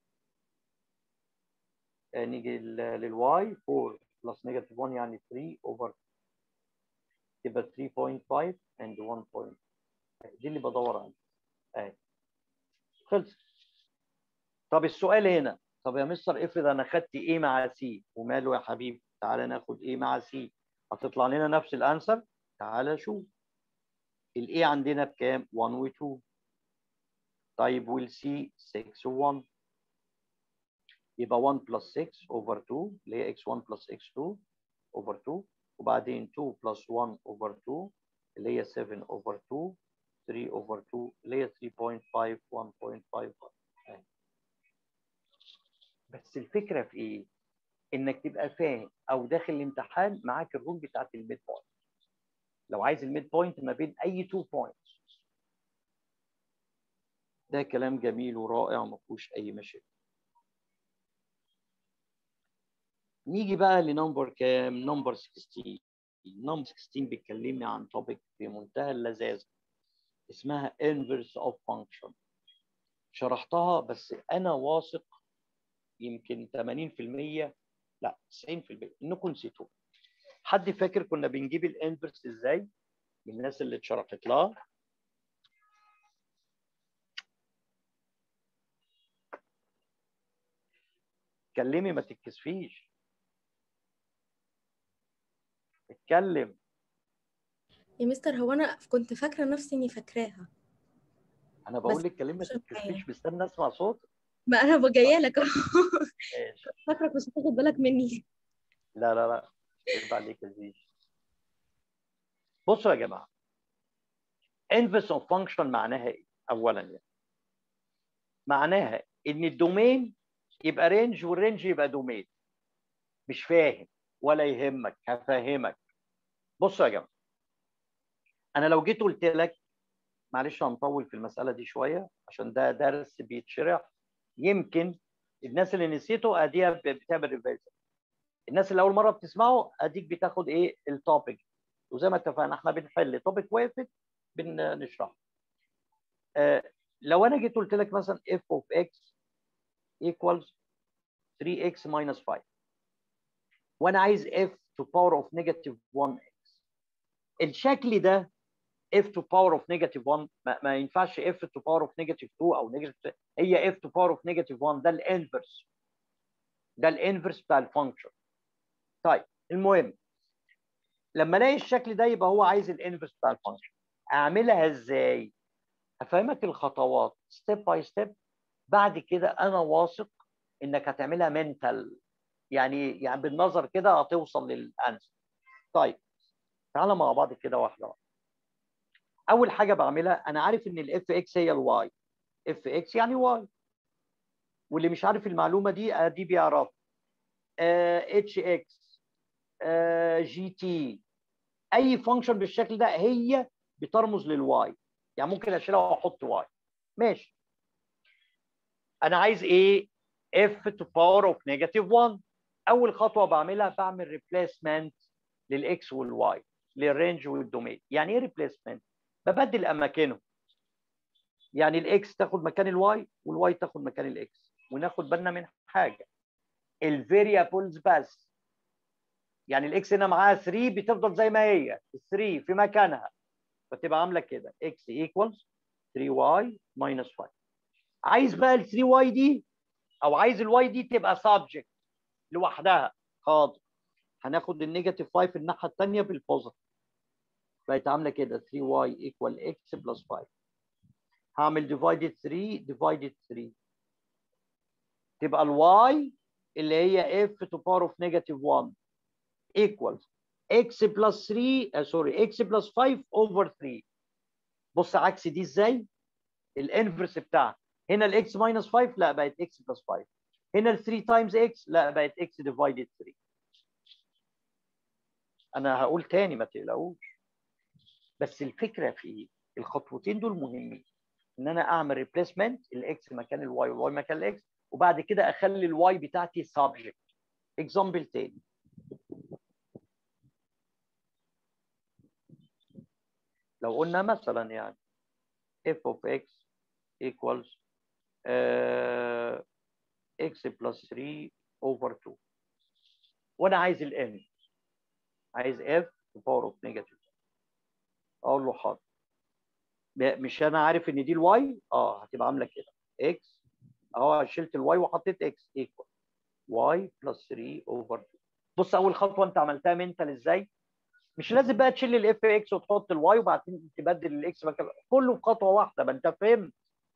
آه، نيجي لل- للواي 4 بلس نيجاتيف 1 يعني 3 اوفر يبقى 3.5 and 1 point دي اللي بدور عليها اهي خلص طب السؤال هنا طب يا مستر افرض انا خدت ايه مع سي وماله يا حبيبي تعالى ناخد ايه مع سي هتطلع لنا نفس الانسر تعالى شوف الايه عندنا بكام 1 و 2 طيب والسي 6 و 1 يبقى 1 بلس 6 اوفر 2 اللي هي x1 بلس x2 اوفر 2 وبعدين 2 بلس 1 اوفر 2 اللي هي 7 اوفر 2 3 اوفر 2 اللي هي 3.5 1.5 أهي. بس الفكره في ايه؟ انك تبقى فاهم او داخل الامتحان معاك الرول بتاعت الميد بوينت لو عايز الميد بوينت ما بين اي تو بوينتس ده كلام جميل ورائع ما فيهوش اي مشاكل نيجي بقى لنمبر كام؟ نمبر 16 نمبر 16 بيكلمني عن توبيك في منتهى اللذاذه اسمها inverse of function شرحتها بس انا واثق يمكن 80% لا 90% انكم نسيتوها حد فاكر كنا بنجيب الانفرس ازاي؟ من الناس اللي اتشرحت لها اتكلمي ما تتكسفيش اتكلم يا مستر هو انا كنت فاكره نفسي اني فاكراها انا بقول بس لك كلمه ما مش معايا. تتكسفيش مستني اسمع صوتك ما انا جايه لك اهو ماشي فاكرك مش هتاخد بالك مني لا لا لا يرضى عليك يا زيزي بصوا يا جماعه inverse of function معناها ايه؟ اولا يعني معناها ان الدومين يبقى رينج والرينج يبقى دومين مش فاهم ولا يهمك هفهمك بصوا يا جماعه انا لو جيت قلت لك معلش هنطول في المساله دي شويه عشان ده درس بيتشرح يمكن الناس اللي نسيته اديها بتعمل ريفيجن الناس اللي اول مره بتسمعه اديك بتاخد ايه التوبيك وزي ما اتفقنا احنا بنحل توبيك وقفت بنشرح آه لو انا جيت قلت لك مثلا f of x equals 3x minus 5 وانا عايز f to power of negative 1x الشكل ده f to power of negative 1 ما, ما ينفعش f to power of negative 2 او negative هي f to power of negative 1 ده الانفرس ده الانفرس بتاع الفانكشن طيب المهم لما الاقي الشكل ده يبقى هو عايز الانفرس بتاع الفانكشن اعملها ازاي افهمك الخطوات ستيب باي ستيب بعد كده انا واثق انك هتعملها منتال يعني يعني بالنظر كده هتوصل للانسر طيب تعالى مع بعض كده واحده واحده اول حاجه بعملها انا عارف ان الاف اكس هي الواي اف اكس يعني واي واللي مش عارف المعلومه دي ادي بيعرف اتش اكس جي تي اي فانكشن بالشكل ده هي بترمز للواي يعني ممكن اشيلها واحط واي ماشي انا عايز ايه اف تو باور اوف نيجاتيف 1 اول خطوه بعملها بعمل ريبليسمنت للاكس والواي للرينج والدومين يعني ايه ريبليسمنت ببدل اماكنهم يعني الاكس تاخد مكان الواي والواي تاخد مكان الاكس وناخد بالنا من حاجه الفاريبلز بس يعني الاكس هنا معاها 3 بتفضل زي ما هي 3 في مكانها فتبقى عامله كده x equals 3y minus 5 عايز بقى ال 3y دي او عايز الواي دي تبقى subject لوحدها حاضر هناخد النيجاتيف 5 الناحيه الثانيه بالبوزيتيف بقت عامله كده 3y equal x plus 5 هعمل divided 3 divided 3 تبقى الواي اللي هي f to power of negative 1 equals x plus 3 uh, sorry x plus 5 over 3 بص عكس دي ازاي الانفرس بتاعها هنا الاكس minus 5 لا بقت x plus 5 هنا ال 3 times x لا بقت x divided 3 انا هقول تاني ما تقلقوش بس الفكره في ايه الخطوتين دول مهمين ان انا اعمل ريبليسمنت الاكس مكان الواي والواي مكان الاكس وبعد كده اخلي الواي بتاعتي سبجكت اكزامبل تاني لو قلنا مثلا يعني f of x equals uh, x plus 3 over 2 وانا عايز ال n عايز f to power of negative اقول له حاضر مش انا عارف ان دي الواي اه هتبقى عامله كده x اهو شلت الواي وحطيت x equal y plus 3 over 2 بص اول خطوه انت عملتها منتال ازاي مش لازم بقى تشيل الاف اكس وتحط الواي وبعدين تبدل الاكس مكان كله في خطوه واحده ما انت فهمت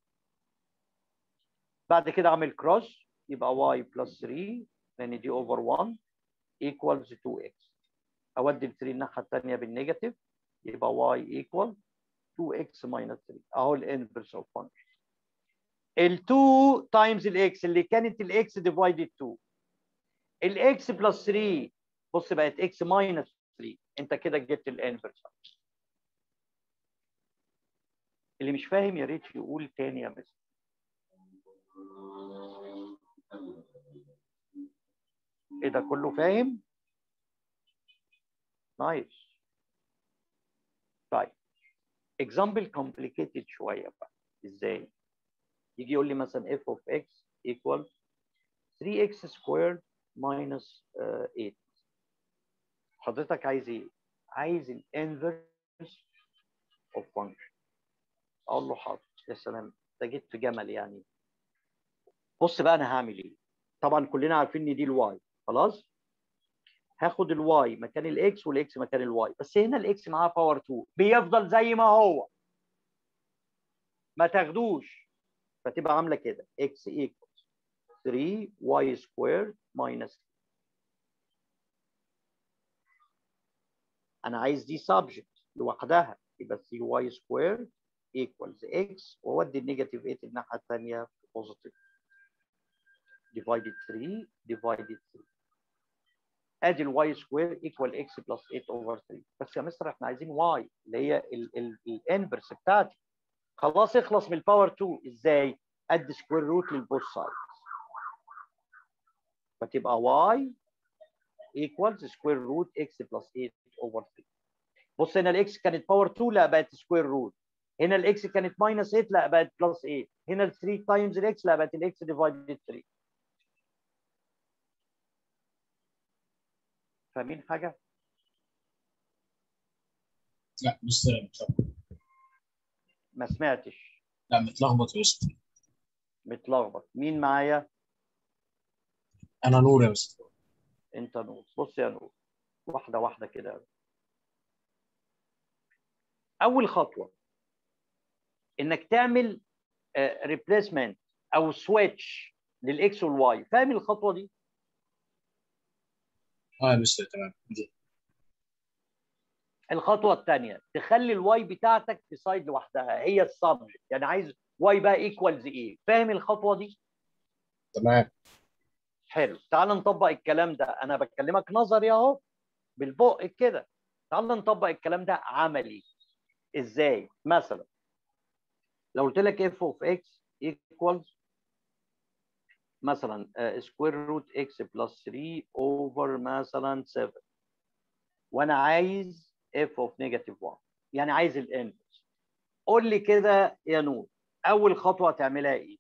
بعد كده اعمل كروس يبقى واي بلس 3 لان دي اوفر 1 ايكوالز 2 اكس اودي ال 3 الناحيه الثانيه بالنيجاتيف يبقى واي ايكوال 2 اكس ماينس 3 اهو الانفرس اوف فانكشن ال 2 تايمز الاكس اللي كانت الاكس ديفايدد 2 الاكس بلس 3 بص بقت اكس ماينس 3 انت كده جبت الانفرس اللي مش فاهم يا ريت يقول تاني يا مستر ايه ده كله فاهم نايس طيب example complicated شويه بقى ازاي يجي يقول لي مثلا f of x equals 3x squared minus uh, 8 حضرتك عايز ايه؟ عايز الانفرس اوف فانكشن اقول له حاضر يا سلام انت جيت في جمل يعني بص بقى انا هعمل ايه؟ طبعا كلنا عارفين ان دي الواي خلاص؟ هاخد الواي مكان الاكس والاكس مكان الواي بس هنا الاكس معاه باور 2 بيفضل زي ما هو ما تاخدوش فتبقى عامله كده x equals 3 y squared minus انا عايز دي subject لوحدها يبقى 3y squared equals x واودي النيجاتيف 8 الناحيه الثانيه بوزيتيف divided 3 divided 3 ادي الواي سكوير ايكوال اكس بلس 8 اوفر 3 بس يا مستر احنا عايزين واي اللي هي الانفرس بتاعتي خلاص اخلص من الباور 2 ازاي؟ ادي سكوير روت للبوث سايدز فتبقى واي ايكوالز سكوير روت اكس بلس 8 اوفر 3 بص هنا الاكس كانت باور 2 لا بقت سكوير روت هنا الاكس كانت ماينس 8 لا بقت بلس 8 هنا ال 3 تايمز الاكس لا بقت الاكس ديفايدد 3 فاهمين حاجه؟ لا مستر متلخبط ما سمعتش لا متلخبط يا مستر متلخبط مين معايا؟ انا نور يا مستر انت نور بص يا نور واحده واحده كده اول خطوه انك تعمل ريبليسمنت او سويتش للاكس والواي فاهم الخطوه دي اه يا مستر تمام دي الخطوه الثانيه تخلي الواي بتاعتك في سايد لوحدها هي السبجكت يعني عايز واي بقى ايكوالز ايه فاهم الخطوه دي تمام حلو تعال نطبق الكلام ده انا بكلمك نظري اهو بالبق كده تعال نطبق الكلام ده عملي ازاي مثلا لو قلت لك اف اوف اكس ايكوالز مثلا سكوير روت اكس بلس 3 اوفر مثلا 7 وانا عايز اف اوف نيجاتيف 1 يعني عايز الانفرس قول لي كده يا نور اول خطوه هتعملها ايه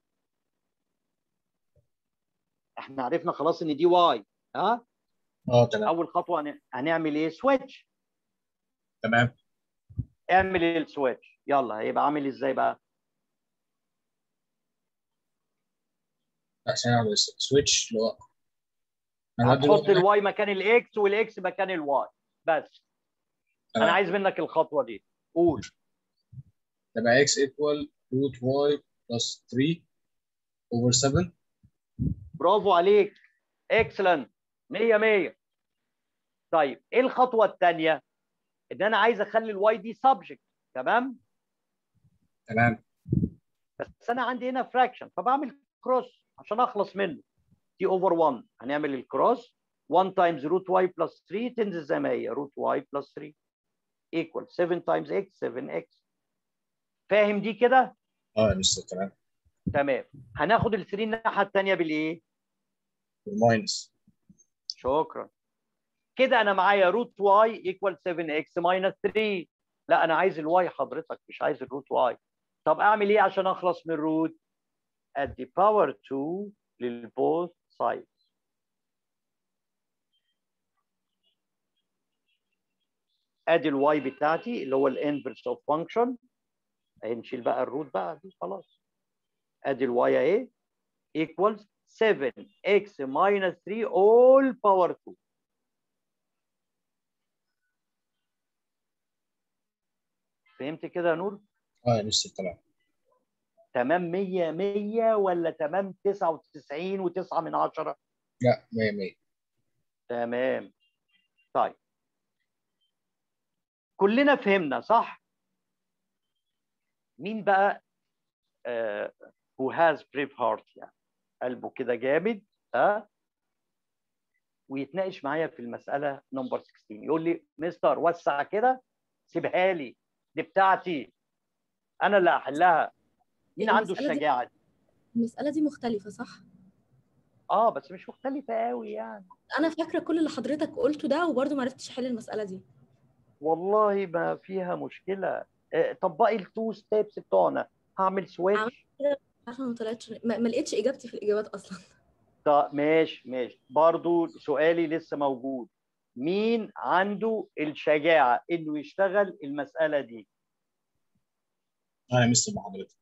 احنا عرفنا خلاص ان دي واي ها اه تمام اول خطوه هن- هنعمل ايه سويتش تمام اعمل السويتش يلا هيبقى عامل ازاي بقى لا ثانية واحدة بس سويتش اللي هو انا هتحط دلوقتي الواي مكان الاكس والاكس مكان الواي بس انا تمام. عايز منك الخطوه دي قول تبقى x equal root y plus 3 over 7 برافو عليك اكسلنت 100 100 طيب ايه الخطوه الثانيه ان انا عايز اخلي الواي دي سبجكت تمام تمام بس انا عندي هنا فراكشن فبعمل كروس عشان اخلص منه تي اوفر 1 هنعمل الكروس 1 تايمز روت واي بلس 3 تنزل زي ما هي روت واي بلس 3 ايكوال 7 تايمز اكس 7 اكس فاهم دي كده اه يا مستر تمام تمام هناخد ال 3 الناحيه الثانيه بالايه والماينس شكرا كده انا معايا روت واي ايكوال 7 اكس ماينس 3 لا انا عايز الواي حضرتك مش عايز الروت واي طب اعمل ايه عشان اخلص من الروت ادي باور 2 للبوث سايدز ادي الواي بتاعتي اللي هو الانفرس اوف فانكشن نشيل بقى الروت بقى دي خلاص ادي الواي اهي equals 7x minus 3 all power 2 فهمت كده يا نور؟ اه يا مستر تمام تمام 100 100 ولا تمام 99 و9 من 10 لا 100 100 تمام طيب كلنا فهمنا صح مين بقى آه who has brave heart يعني قلبه كده جامد ها ويتناقش معايا في المساله نمبر 16 يقول لي مستر وسع كده سيبها لي دي بتاعتي انا اللي هحلها مين عنده المسألة دي- الشجاعه دي المسألة دي مختلفة صح؟ اه بس مش مختلفه قوي يعني أنا فاكرة كل اللي حضرتك قلته ده وبرضه ما عرفتش أحل المسألة دي والله ما فيها مشكله آه، طبقي التو ستيبس بتوعنا هعمل سويتش عارفة ما طلعتش ما, ما لقيتش إجابتي في الإجابات أصلا طب ماشي ماشي برضو سؤالي لسه موجود مين عنده الشجاعه انه يشتغل المساله دي اه يا مستر مع حضرتك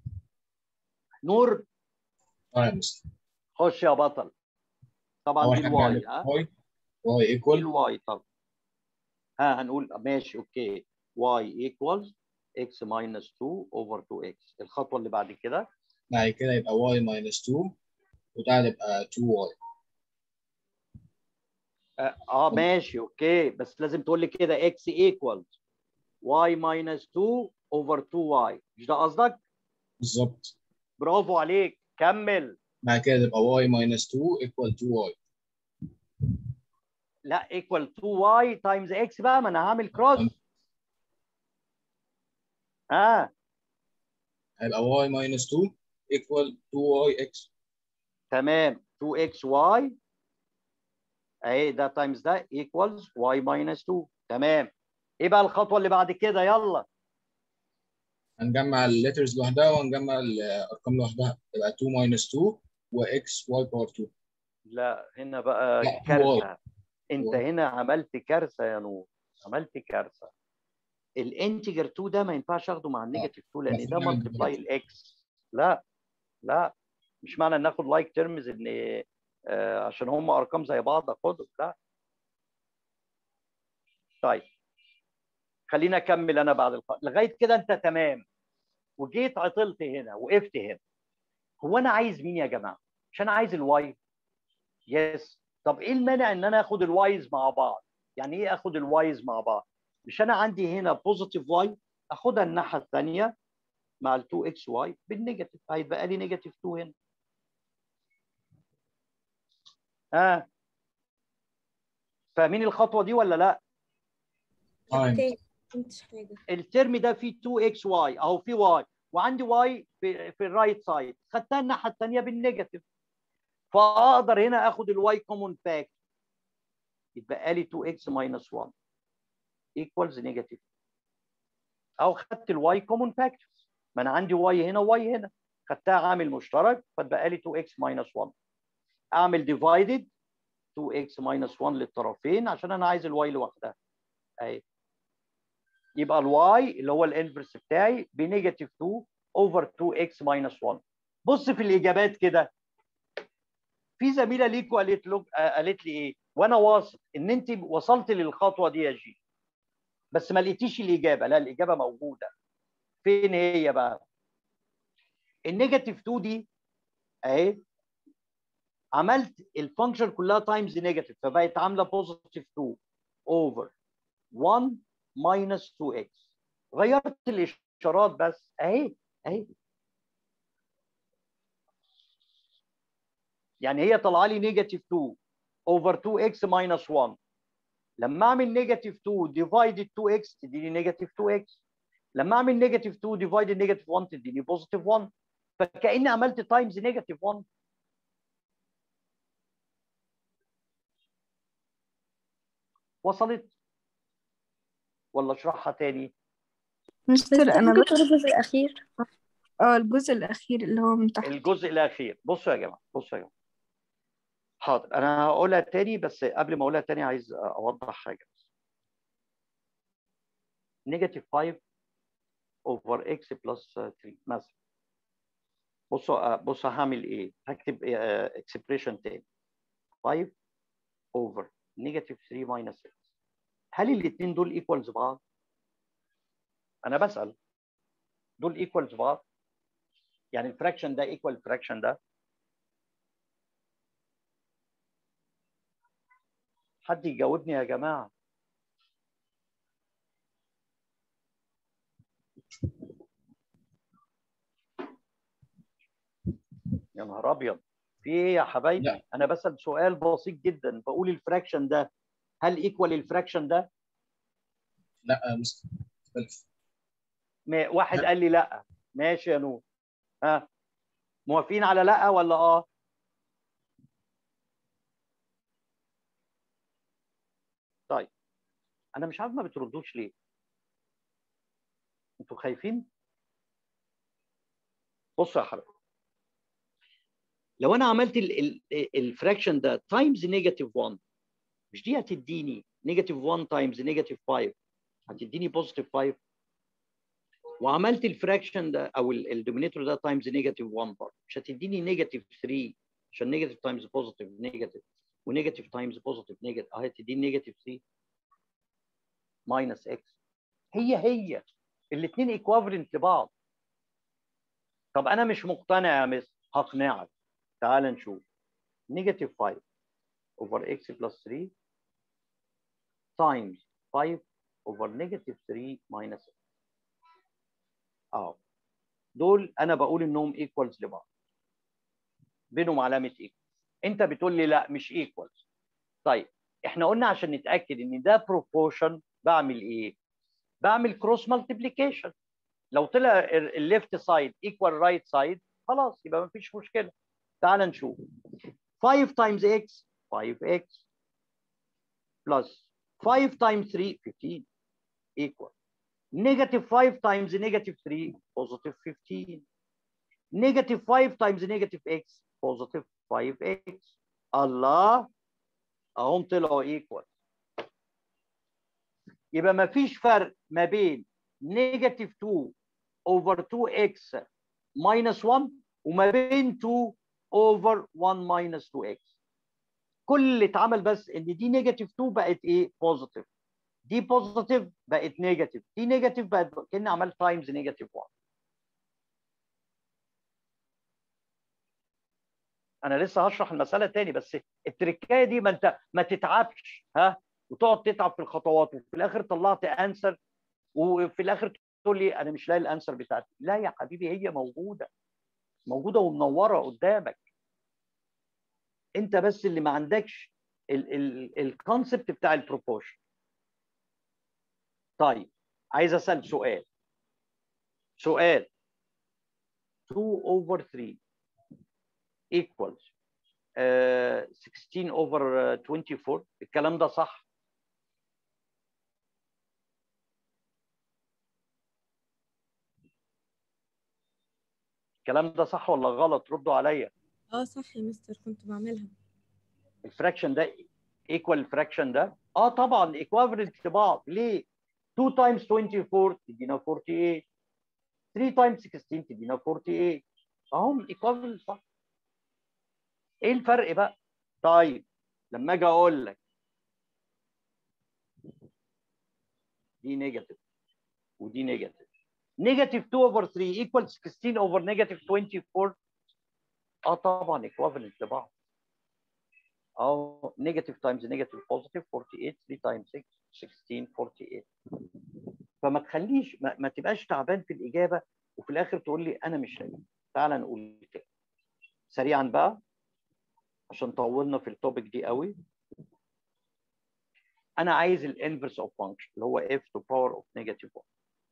نور اه يا مستر خش يا بطل طبعا اول دي حاجه الواي هعمل ها y y دي equal الواي طب ها هنقول ماشي اوكي y equals x minus 2 over 2x الخطوه اللي بعد كده بعد كده يبقى y minus 2 وده يبقى 2y اه, آه ماشي اوكي بس لازم تقول لي كده x equals y minus 2 over 2y مش ده قصدك بالظبط برافو عليك كمل بعد كده تبقى y minus 2 equal 2y لا equal 2y times x بقى ما انا هعمل كروس اه هيبقى y minus 2 equal 2yx تمام 2xy اهي ده تايمز ده equals y minus 2 تمام ايه بقى الخطوه اللي بعد كده يلا هنجمع الليترز لوحدها وهنجمع الارقام لوحدها يبقى 2 minus 2 وx y باور 2 لا هنا بقى لا، كارثه انت واي. هنا عملت كارثه يا نور عملت كارثه الانتجر 2 ده ما ينفعش اخده مع النيجاتيف 2 لان ده المفروض نعمل مالتبلاي دلوقتي. الاكس لا لا مش معنى ان ناخد لايك تيرمز ان آه عشان هم ارقام زي بعض اخدهم لا طيب خلينا اكمل انا بعد الخ... لغايه كده انت تمام وجيت عطلت هنا وقفت هنا هو انا عايز مين يا جماعه؟ مش انا عايز الواي يس طب ايه المانع ان انا اخد الوايز مع بعض؟ يعني ايه اخد الوايز مع بعض؟ مش انا عندي هنا بوزيتيف واي اخدها الناحيه الثانيه مع ال 2 اكس واي بالنيجاتيف هيتبقى لي نيجاتيف 2 هنا ها آه. فاهمين الخطوه دي ولا لا؟ فاهم تاني فهمتش حاجة الترم ده فيه 2 اكس واي اهو في واي وعندي واي في في الرايت سايد خدتها الناحيه الثانيه بالنيجاتيف فاقدر هنا اخد الواي كومون باك يتبقى لي 2 اكس ماينس 1 ايكوالز نيجاتيف او خدت الواي كومون فاكتورز ما انا عندي واي هنا وواي هنا خدتها عامل مشترك فتبقى لي 2 اكس ماينس 1 اعمل ديفايدد 2 اكس ماينس 1 للطرفين عشان انا عايز الواي لوحدها اهي يبقى الواي اللي هو الانفرس بتاعي بنيجاتيف 2 اوفر 2 اكس ماينس 1 بص في الاجابات كده في زميله ليكوا قالت له قالت لي ايه وانا واثق ان انت وصلت للخطوه دي يا جي بس ما لقيتيش الاجابه لا الاجابه موجوده فين هي بقى النيجاتيف 2 دي اهي عملت الفانكشن كلها تايمز نيجاتيف فبقت عامله بوزيتيف 2 اوفر 1 ماينس 2 اكس غيرت الاشارات بس اهي اهي يعني هي طالعه لي نيجاتيف 2 اوفر 2 اكس ماينس 1 لما اعمل نيجاتيف 2 ديفايدد 2 اكس تديني نيجاتيف 2 اكس لما اعمل نيجاتيف 2 ديفايدد نيجاتيف 1 تديني بوزيتيف 1 فكاني عملت تايمز نيجاتيف 1 وصلت ولا اشرحها تاني مستر انا ممكن بس تقول الجزء الأخير اه الجزء الاخير اللي هو من تحت الجزء الاخير بصوا يا جماعه بصوا يا جماعه حاضر انا هقولها تاني بس قبل ما اقولها تاني عايز اوضح حاجه نيجاتيف 5 اوفر اكس بلس 3 مثلا بصوا بصوا هعمل ايه هكتب اكسبريشن تاني 5 اوفر نيجاتيف 3 ماينس 6 هل الاثنين دول ايكوالز بعض انا بسال دول ايكوالز بعض يعني الفراكشن ده ايكوال الفراكشن ده حد يجاوبني يا جماعه يا نهار ابيض في ايه يا حبايبي لا. انا بسال سؤال بسيط جدا بقول الفراكشن ده هل ايكوال الفراكشن ده لا يا مستر مختلف ما- واحد لا. قال لي لا ماشي يا نور ها موافقين على لا ولا اه طيب انا مش عارف ما بتردوش ليه انتوا خايفين بصوا يا حبايبي لو انا عملت الفراكشن ده تايمز نيجاتيف 1 مش دي هتديني نيجاتيف 1 تايمز نيجاتيف 5 هتديني بوزيتيف 5 وعملت الفراكشن ده او الدومينيتور ده تايمز نيجاتيف 1 برضه مش هتديني نيجاتيف 3 عشان نيجاتيف تايمز بوزيتيف نيجاتيف ونيجاتيف تايمز بوزيتيف نيجاتيف اهي تديني نيجاتيف 3 ماينس اكس هي هي الاثنين ايكوفالنت لبعض طب انا مش مقتنع يا مس هقنعك تعال نشوف نيجاتيف 5 اوفر اكس بلس 3 تايمز 5 اوفر نيجاتيف 3 ماينس اه دول انا بقول انهم ايكوالز لبعض بينهم علامه ايكوال انت بتقول لي لا مش ايكوالز طيب احنا قلنا عشان نتاكد ان ده بروبورشن بعمل ايه بعمل كروس مالتيبليكيشن لو طلع الليفت سايد ايكوال رايت سايد خلاص يبقى مفيش مشكله تعال نشوف 5 times x 5x plus 5 times 3 15 equal negative 5 times negative 3 positive 15 negative 5 times negative x positive 5x الله اهم طلعوا equal يبقى ما فيش فرق ما بين negative 2 over 2x minus 1 وما بين 2 over 1 minus 2x كل اللي اتعمل بس ان دي نيجاتيف 2 بقت ايه بوزيتيف دي بوزيتيف بقت نيجاتيف دي نيجاتيف بقت كاني عملت تايمز نيجاتيف 1 انا لسه هشرح المساله تاني بس التركايه دي ما انت ما تتعبش ها وتقعد تتعب في الخطوات وفي الاخر طلعت انسر وفي الاخر تقول لي انا مش لاقي الانسر بتاعتي لا يا حبيبي هي موجوده موجوده ومنوره قدامك انت بس اللي ما عندكش الكونسبت بتاع البروبورشن طيب عايز اسال سؤال سؤال 2 over 3 equals آه، 16 over آه، 24 الكلام ده صح الكلام ده صح ولا غلط ردوا عليا اه صح يا مستر كنت بعملها الفراكشن ده ايكوال الفراكشن ده اه طبعا ايكوفالنت لبعض ليه 2 times 24 تدينا 48 3 times 16 تدينا 48 اهم ايكوفالنت صح ايه الفرق بقى طيب لما اجي اقول لك دي نيجاتيف ودي نيجاتيف نيجاتيف 2 over 3 equals 16 over negative 24 اه طبعا equivalent لبعض اه نيجاتيف تايمز نيجاتيف بوزيتيف 48 3 تايمز 6 16 48 فما تخليش ما, ما تبقاش تعبان في الاجابه وفي الاخر تقول لي انا مش لاقي تعال نقول كده سريعا بقى عشان طولنا في التوبيك دي قوي انا عايز الانفرس اوف فانكشن اللي هو f to power of negative 1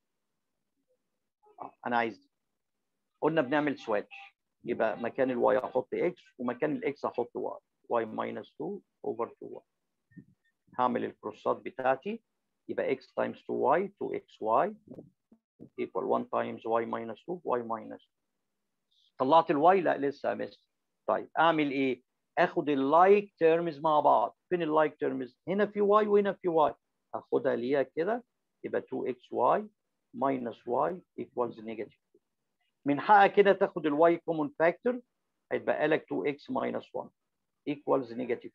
آه، انا عايز دي. قلنا بنعمل سواتش يبقى مكان الواي احط اكس ومكان الاكس احط واي y minus 2 over 2y هعمل الكروسات بتاعتي يبقى x times 2y 2xy equal 1 times y minus 2 y minus طلعت الواي لا لسه يا مستر طيب اعمل ايه؟ اخد اللايك تيرمز مع بعض فين اللايك تيرمز؟ هنا في واي وهنا في واي اخدها ليها كده يبقى 2xy minus y equals negative من حقها كده تاخد الواي كومون فاكتور هيتبقى لك 2x minus 1 equals negative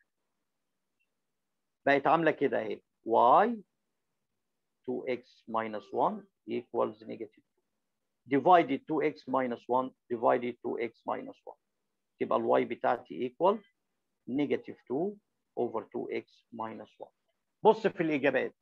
بقت عامله كده اهي y 2x minus 1 equals negative 2 divided 2x minus 1 divided 2x minus 1 تبقى الواي بتاعتي equal negative 2 over 2x minus 1 بص في الاجابات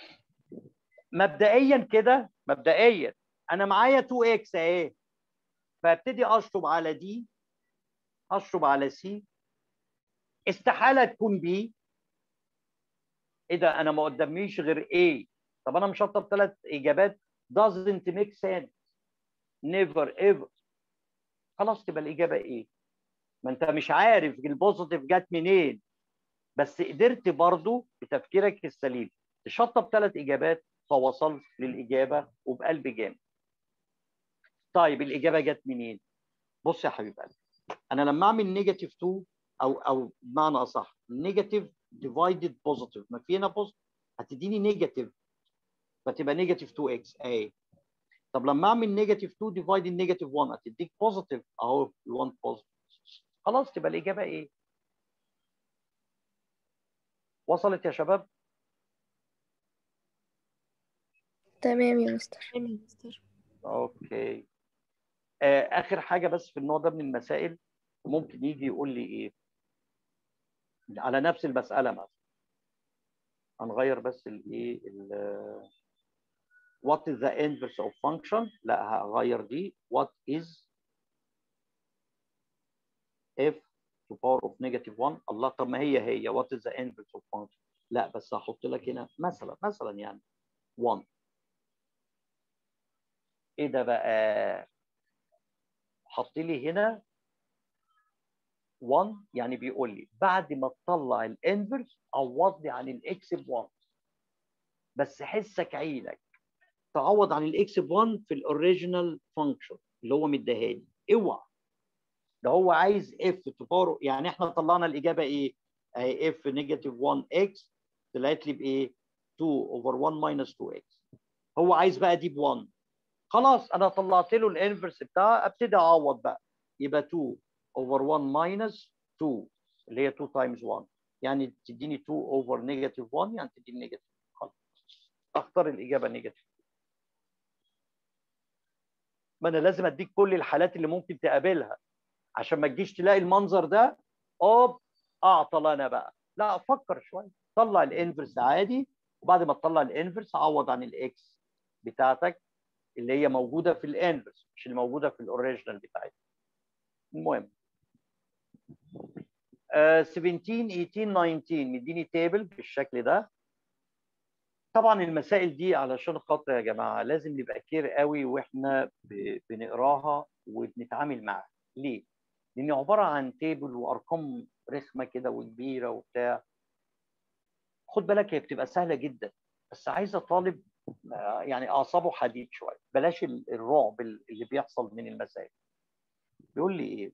مبدئيا كده مبدئيا انا معايا 2x اهي فابتدي اشطب على دي اشطب على سي استحاله تكون بي ايه ده انا ما قداميش غير A طب انا مشطب ثلاث اجابات doesn't make sense never ever خلاص تبقى الاجابه ايه ما انت مش عارف البوزيتيف جت منين بس قدرت برضو بتفكيرك السليم تشطب ثلاث اجابات فوصلت للاجابه وبقلب جامد طيب الاجابه جت منين بص يا حبيب قلبي انا لما اعمل نيجاتيف 2 او او بمعنى اصح نيجاتيف ديفايدد بوزيتيف ما في هنا بوزيتيف هتديني نيجاتيف فتبقى نيجاتيف 2 اكس اهي طب لما اعمل نيجاتيف 2 ديفايدد نيجاتيف 1 هتديك بوزيتيف اهو ال 1 بوزيتيف خلاص تبقى الاجابه ايه؟ وصلت يا شباب؟ تمام يا مستر تمام يا مستر اوكي آه اخر حاجه بس في النوع ده من المسائل ممكن يجي يقول لي ايه؟ على نفس المساله مثلا هنغير بس الايه ال- what is the inverse of function لا هغير دي what is f to power of negative 1 الله طب ما هي هي what is the inverse of function لا بس هحط لك هنا مثلا مثلا يعني 1 ايه ده بقى حط لي هنا 1 يعني بيقول لي بعد ما تطلع الانفرس عوض لي عن الاكس ب 1 بس حسك عينك تعوض عن الاكس ب 1 في الاوريجينال فانكشن اللي هو مديها لي اوعى ده هو عايز اف تبارو يعني احنا طلعنا الاجابه ايه؟ اهي اف نيجاتيف 1 اكس طلعت لي بايه؟ 2 اوفر 1 ماينس 2 اكس هو عايز بقى دي ب 1 خلاص انا طلعت له الانفرس بتاعها ابتدي اعوض بقى يبقى 2 اوفر 1 ماينس 2 اللي هي 2 تايمز 1 يعني تديني 2 اوفر نيجاتيف 1 يعني تديني نيجاتيف خلاص اختار الاجابه نيجاتيف ما انا لازم اديك كل الحالات اللي ممكن تقابلها عشان ما تجيش تلاقي المنظر ده اوب اعطل انا بقى لا افكر شويه طلع الانفرس عادي وبعد ما تطلع الانفرس عوض عن الاكس بتاعتك اللي هي موجوده في الانفرس مش اللي موجوده في الاوريجينال بتاعتك المهم آه 17 18 19 مديني تيبل بالشكل ده طبعا المسائل دي علشان خاطر يا جماعه لازم نبقى كير قوي واحنا ب- بنقراها وبنتعامل معاها ليه؟ لان عباره عن تيبل وارقام رخمه كده وكبيره وبتاع خد بالك هي بتبقى سهله جدا بس عايزه طالب آه، يعني اعصابه حديد شويه بلاش ال- الرعب اللي بيحصل من المسائل بيقول لي ايه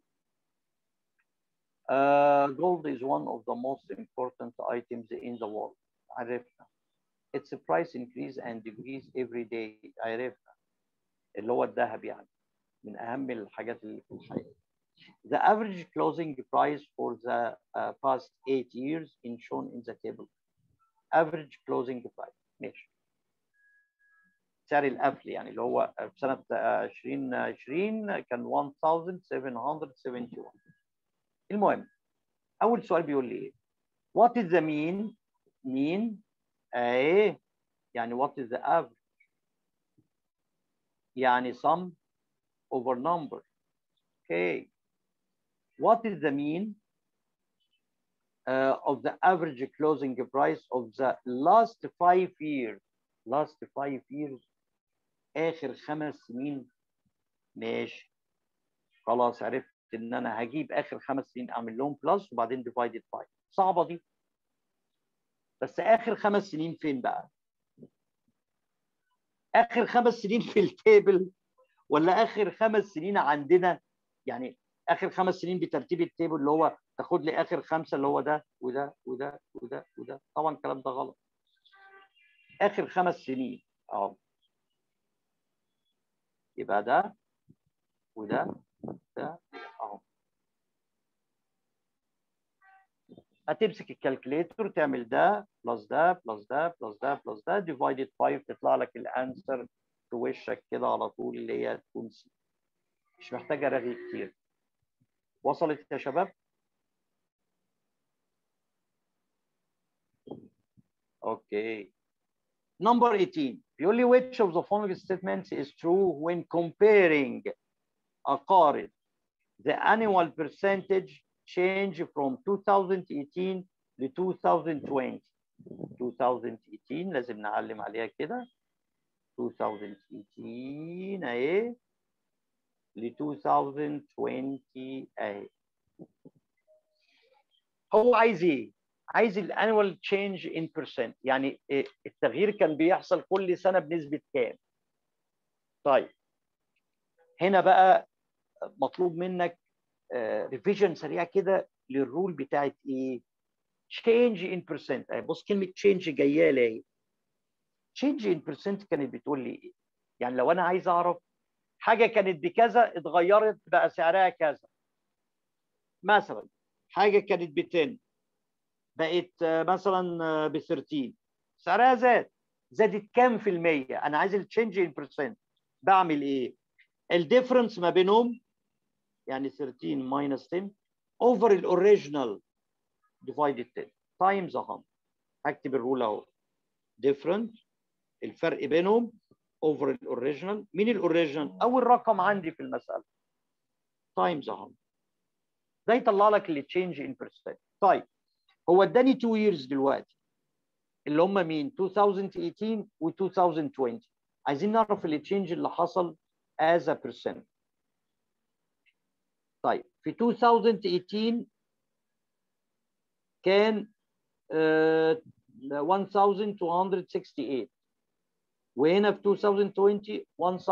uh, gold is one of the most important items in the world عرفنا its price increase and decrease every day عرفنا اللي هو الذهب يعني من اهم الحاجات اللي في الحياه The average closing price for the uh, past eight years is shown in the table. Average closing price ماشي. سعر القفل يعني اللي هو في سنة آه، 2020 كان 1771. المهم أول سؤال بيقول لي إيه؟ What is the mean? mean ايه يعني what is the average يعني sum over number okay what is the mean uh, of the average closing price of the last five years last five years اخر خمس سنين ماشي خلاص عرفت ان انا هجيب اخر خمس سنين اعمل لهم بلس وبعدين divided by صعبه دي بس اخر خمس سنين فين بقى؟ اخر خمس سنين في التيبل ولا اخر خمس سنين عندنا يعني اخر خمس سنين بترتيب التيبل اللي هو تاخد لي اخر خمسه اللي هو ده وده وده وده وده طبعا الكلام ده غلط اخر خمس سنين اهو يبقى ده وده ده اهو هتمسك الكالكوليتر تعمل ده بلس ده بلس ده بلس ده بلس ده ديفايدد 5 تطلع لك الانسر في وشك كده على طول اللي هي تكون سي مش محتاجه رغي كتير وصلت يا شباب اوكي number 18 بيقول لي which of the following statements is true when comparing أقارن the annual percentage change from 2018 ل 2020 2018 لازم نعلم عليها كده 2018 اهي ل 2020 اهي هو عايز ايه؟ عايز الانوال تشينج ان percent يعني إيه التغيير كان بيحصل كل سنه بنسبه كام؟ طيب هنا بقى مطلوب منك ريفيجن سريع كده للرول بتاعت ايه؟ change in percent أهي بص كلمه change جايه لي اهي change in percent كانت بتقول لي ايه؟ يعني لو انا عايز اعرف حاجه كانت بكذا اتغيرت بقى سعرها كذا مثلا حاجه كانت ب 10 بقت آه، مثلا آه، ب 13 سعرها زاد زادت كام في المية؟ أنا عايز التشينج ان برسنت بعمل إيه؟ الديفرنس ما بينهم يعني 13 ماينس 10 اوفر الاوريجينال ديفايدد 10 تايمز 100 هكتب الرول اهو ديفرنت الفرق بينهم اوفر الاوريجينال مين الاوريجينال؟ أول رقم عندي في المسألة تايمز 100 ده يطلع لك التشينج ان برسنت طيب هو اداني 2 years دلوقتي اللي هم مين 2018 و 2020 عايزين نعرف التشينج اللي حصل as a percent طيب في 2018 كان آه، 1268 وهنا في 2020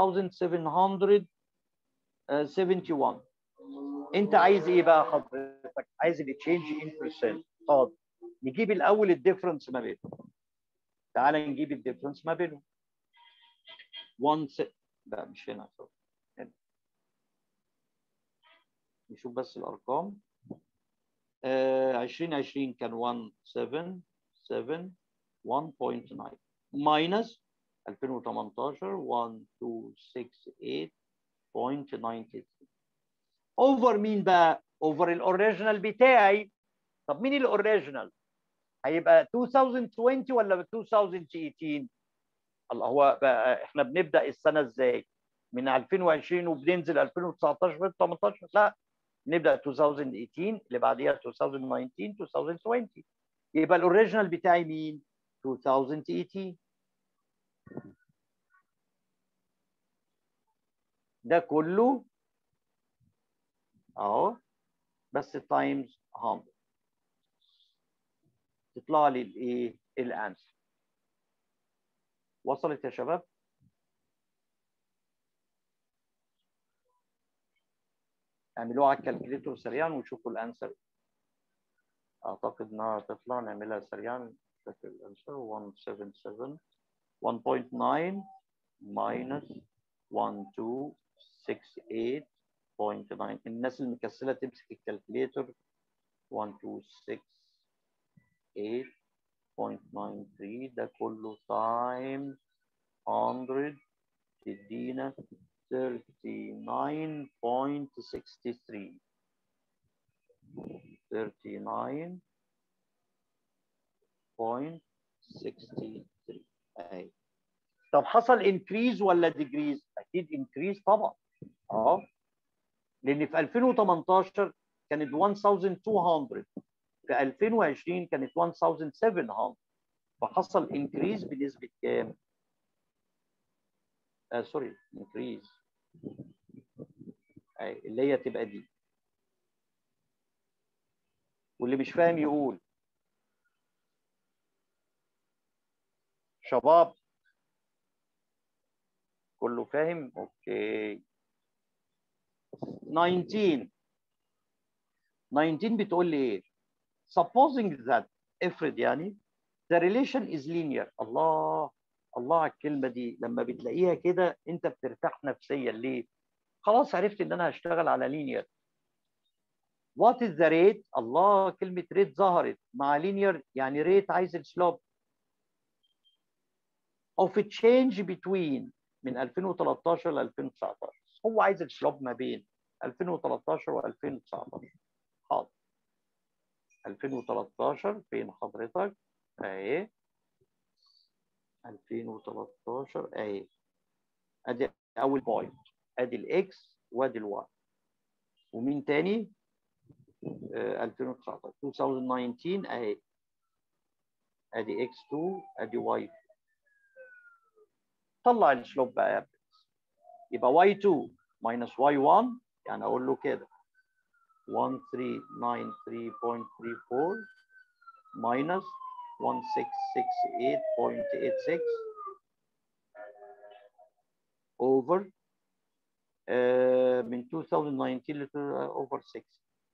1771 انت عايز ايه بقى حضرتك عايز التشينج ان percent حاضر نجيب الاول الديفرنس ما بينهم تعال نجيب الديفرنس ما بينهم 1 س... لا مش هنا sorry. هنا. نشوف بس الارقام آه 2020 كان 1 7 7 1.9 ماينس 2018 1268.93 اوفر مين بقى؟ اوفر الاوريجينال بتاعي طب مين الاوريجينال؟ هيبقى 2020 ولا 2018 الله هو بقى احنا بنبدا السنه ازاي من 2020 وبننزل 2019 2018 لا نبدا 2018 اللي بعديها 2019 2020 يبقى الاوريجينال بتاعي مين 2018 ده كله اهو بس تايمز 100 تطلع لي الايه الانسر وصلت يا شباب اعملوها على الكالكوليتور سريعا وشوفوا الانسر اعتقد انها تطلع نعملها سريعا شكل الانسر 177 1.9 minus 1268.9 الناس المكسله تمسك الكالكوليتور 1268.93 ده كله تايم 100 تدينا 39.63 39.63 اهي طب حصل انكريز ولا ديجريز؟ اكيد انكريز طبعا اه لان في 2018 كانت 1200 في 2020 كانت 1700 فحصل انكريز بنسبه كام؟ آه سوري انكريز اللي هي تبقى دي واللي مش فاهم يقول شباب كله فاهم اوكي 19 19 بتقول لي ايه supposing that افرض يعني the relation is linear الله الله على الكلمه دي لما بتلاقيها كده انت بترتاح نفسيا ليه خلاص عرفت ان انا هشتغل على linear what is the rate الله كلمه rate ظهرت مع linear يعني rate عايز السلوب of a change between من 2013 ل 2019 هو عايز السلوب ما بين 2013 و 2019 حاضر 2013 فين حضرتك اهي 2013 اهي ادي اول بوينت ادي الاكس وادي الواي ومين تاني آه 2019 2019 اهي ادي اكس 2 ادي واي 2 طلع السلوب بقى يا ابني يبقى y2 minus y1 يعني اقول له كده 1393.34 minus 1668.86 over uh, من 2019 ل over 6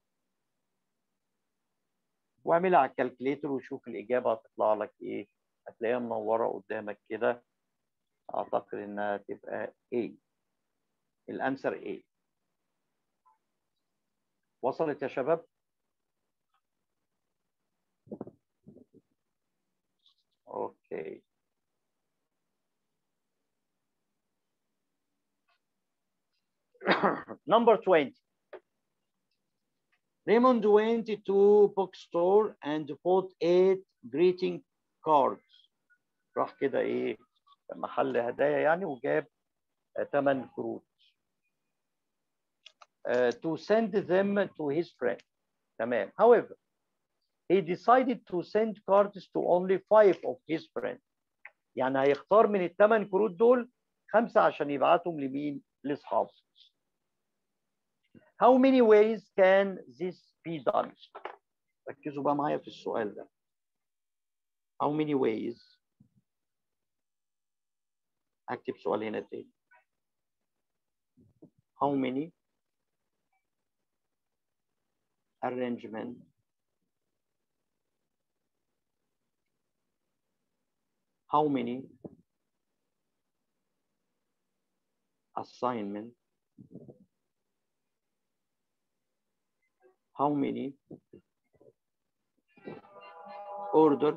واعملها على الكالكليتر وشوف الاجابه هتطلع لك ايه هتلاقيها منوره قدامك كده اعتقد انها تبقى A الانسر A وصلت يا شباب اوكي number 20 Raymond went to bookstore and bought eight greeting cards راح كده ايه محل هدايا يعني وجاب ثمان كروت uh, to send them to his friend تمام however he decided to send cards to only five of his friends يعني هيختار من الثمان كروت دول خمسه عشان يبعتهم لمين لاصحابه how many ways can this be done ركزوا بقى معايا في السؤال ده how many ways اكتب سؤال هنا تاني how many arrangement how many assignment how many order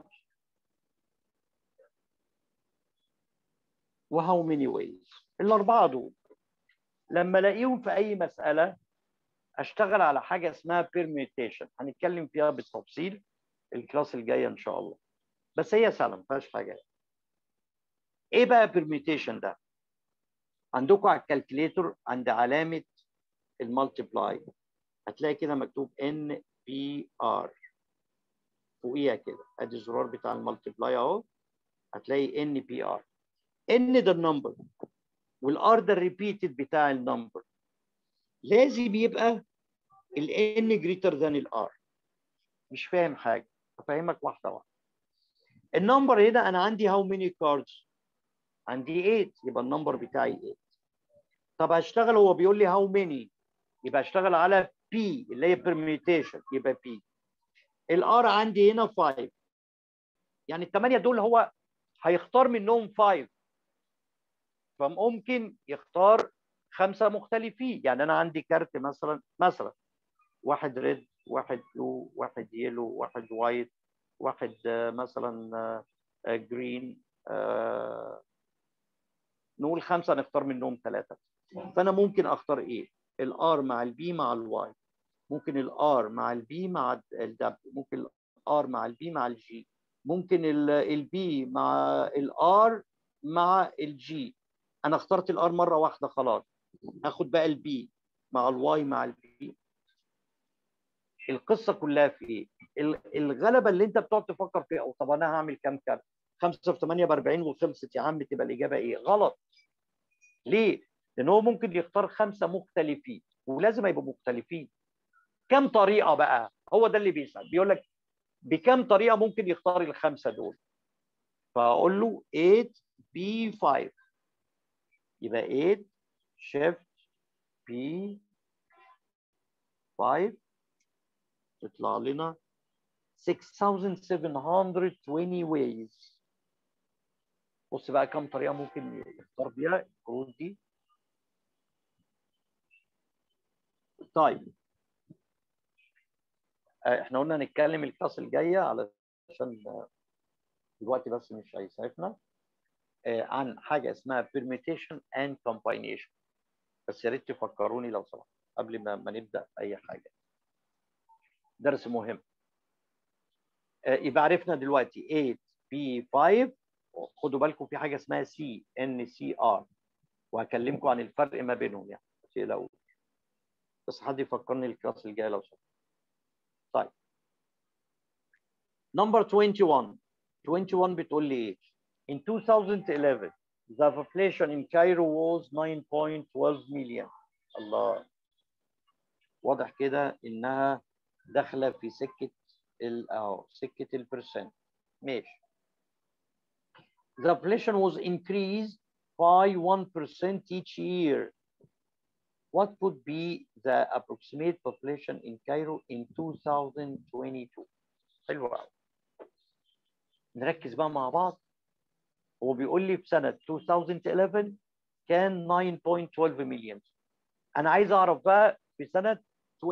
وهاو ماني ويز الاربعه دول لما الاقيهم في اي مساله اشتغل على حاجه اسمها permutation هنتكلم فيها بالتفصيل الكلاس الجايه ان شاء الله بس هي سهله ما فيهاش حاجه ايه بقى permutation ده عندكم على الكالكليتور عند علامه المالتيبلاي هتلاقي كده مكتوب ان بي ار فوقيها كده ادي الزرار بتاع المالتيبلاي اهو هتلاقي ان بي ار ان ده النمبر والار ده الريبيتد بتاع النمبر لازم يبقى الان جريتر ذان الار مش فاهم حاجه هفهمك واحده واحده النمبر هنا انا عندي هاو ماني كاردز عندي 8 يبقى النمبر بتاعي 8 طب هشتغل هو بيقول لي هاو ماني يبقى اشتغل على بي اللي هي permutation يبقى بي الار عندي هنا 5 يعني الثمانيه دول هو هيختار منهم 5 فممكن يختار خمسه مختلفين يعني انا عندي كارت مثلا مثلا واحد ريد واحد بلو واحد يلو واحد وايت واحد آه، مثلا جرين نقول خمسه نختار منهم ثلاثه فانا ممكن اختار ايه الار مع البي مع الواي ممكن الار مع البي مع الدبليو ممكن الار مع البي مع الجي ممكن البي مع الار مع الجي انا اخترت الار مره واحده خلاص هاخد بقى البي مع الواي مع البي القصه كلها في ايه؟ ال- الغلبه اللي انت بتقعد تفكر فيها او طب انا هعمل كام كارت؟ 5 في 8 ب 40 وخلصت يا عم تبقى الاجابه ايه؟ غلط. ليه؟ لان هو ممكن يختار خمسه مختلفين ولازم يبقوا مختلفين. كم طريقه بقى؟ هو ده اللي بيسال بيقول لك بكم طريقه ممكن يختار الخمسه دول؟ فاقول له 8 بي 5 يبقى 8 شيفت بي 5 تطلع لنا 6720 ways بص بقى كم طريقه ممكن يختار بيها الكروت دي طيب آه، احنا قلنا هنتكلم الكلاس الجايه علشان آه، الوقت بس مش هيسعفنا آه، عن حاجه اسمها permutation and combination بس يا ريت تفكروني لو سمحت قبل ما ما نبدا اي حاجه درس مهم آه، يبقى عرفنا دلوقتي 8 بي 5 خدوا بالكم في حاجه اسمها سي ان سي ار وهكلمكم عن الفرق ما بينهم يعني ما تقلقوش بس حد يفكرني الكلاس الجاي لو سمحت طيب نمبر 21 21 بتقول لي ايه in 2011 the population in Cairo was 9.12 million الله واضح كده انها داخله في سكه ال اهو سكه البرسنت ماشي the population was increased by 1% each year what would be the approximate population in Cairo in 2022 حلو قوي نركز بقى مع بعض هو بيقول لي في سنه 2011 كان 9.12 مليون انا عايز اعرف بقى في سنه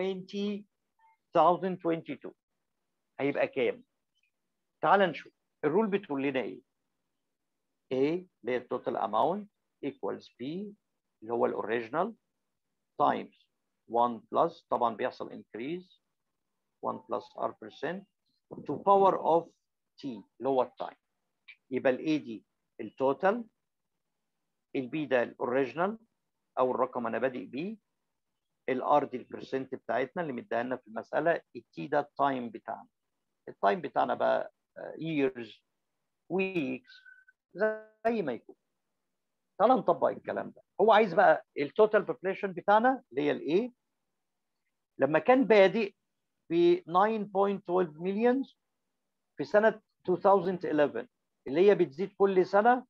2022 هيبقى كام تعال نشوف الرول بتقول لنا ايه A اللي هي التوتال اماونت equals B اللي هو الاوريجينال times 1 plus طبعا بيحصل increase 1 plus r percent to power of t اللي هو التايم يبقى الاي دي التوتال البي ده الاوريجينال او الرقم انا بادئ بيه الار دي البرسنت بتاعتنا اللي مديها لنا في المساله التي ده التايم بتاعنا التايم بتاعنا بقى years weeks زي ما يكون تعال نطبق الكلام ده هو عايز بقى التوتال population بتاعنا اللي هي الايه لما كان بادئ ب 9.12 مليون في سنه 2011 اللي هي بتزيد كل سنه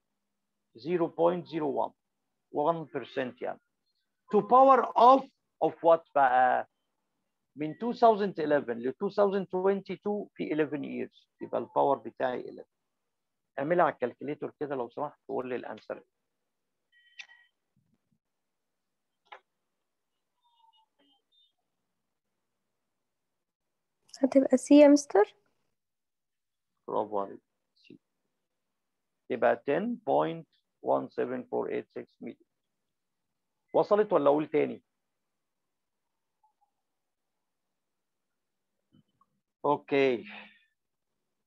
0.01 1% يعني to power of of what بقى من 2011 ل 2022 في 11 years يبقى الباور بتاعي 11 اعملها على الكالكوليتور كده لو سمحت وقول لي الانسر هتبقى سي يا مستر برافو عليك سي. يبقى 10.17486 مليون وصلت ولا اقول تاني اوكي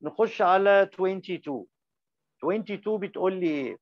نخش على 22 22 بتقول لي ايه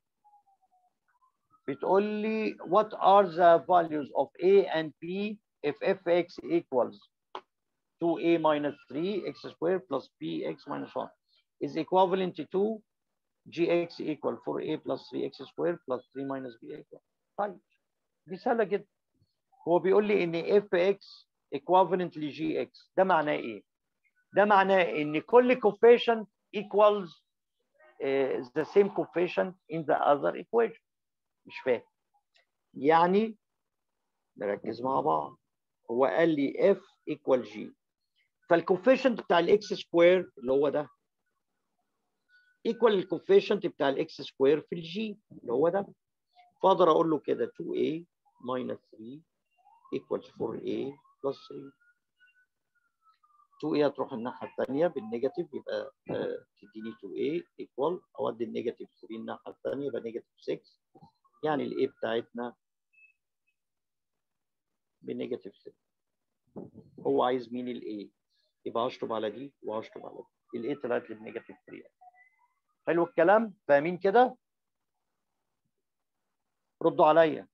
بتقول لي what are the values of a and b if fx equals 2a minus 3 x squared plus bx minus 1 is equivalent to gx equal 4a plus 3x squared plus 3 minus b equal طيب دي سهله جدا هو بيقول لي ان fx equivalent ل gx ده معناه ايه؟ ده معناه ان كل coefficient equals uh, the same coefficient in the other equation مش فاهم يعني نركز مع بعض هو قال لي f equal g فالكوفيشنت بتاع الاكس سكوير اللي هو ده ايكوال الكوفيشنت بتاع الاكس سكوير في الجي اللي هو ده فاقدر اقول له كده 2a minus 3 equals 4a plus 3 2a هتروح الناحيه الثانيه بالنيجاتيف يبقى آه، تديني 2a equal اودي النيجاتيف 3 الناحيه الثانيه يبقى نيجاتيف 6 يعني الاي بتاعتنا بنيجاتيف 6 هو عايز مين الاي يبقى هشطب على دي وهشطب على دي الاي طلعت لي بنيجاتيف 3 حلو الكلام فاهمين كده ردوا عليا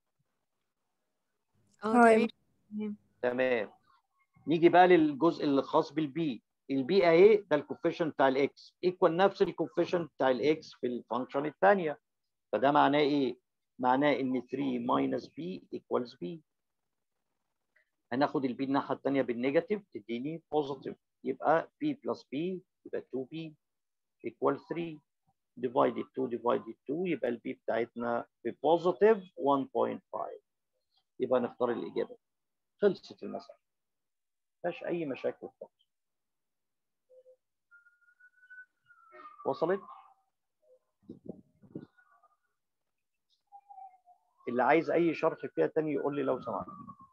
اه تمام. تمام تمام نيجي بقى للجزء اللي خاص بالبي البي اهي ده الكوفيشن بتاع الاكس ايكوال نفس الكوفيشن بتاع الاكس في الفانكشن الثانيه فده معناه ايه معناه ان 3 ماينس بي ايكوالز بي هناخد البي الناحيه الثانيه بالنيجاتيف تديني بوزيتيف يبقى بي بلس بي يبقى 2 بي ايكوال 3 divided 2 divided 2 يبقى البي بتاعتنا ببوزيتيف 1.5 يبقى نختار الاجابه خلصت المساله مفيهاش اي مشاكل خالص وصلت اللي عايز اي شرح فيها تاني يقول لي لو سمحت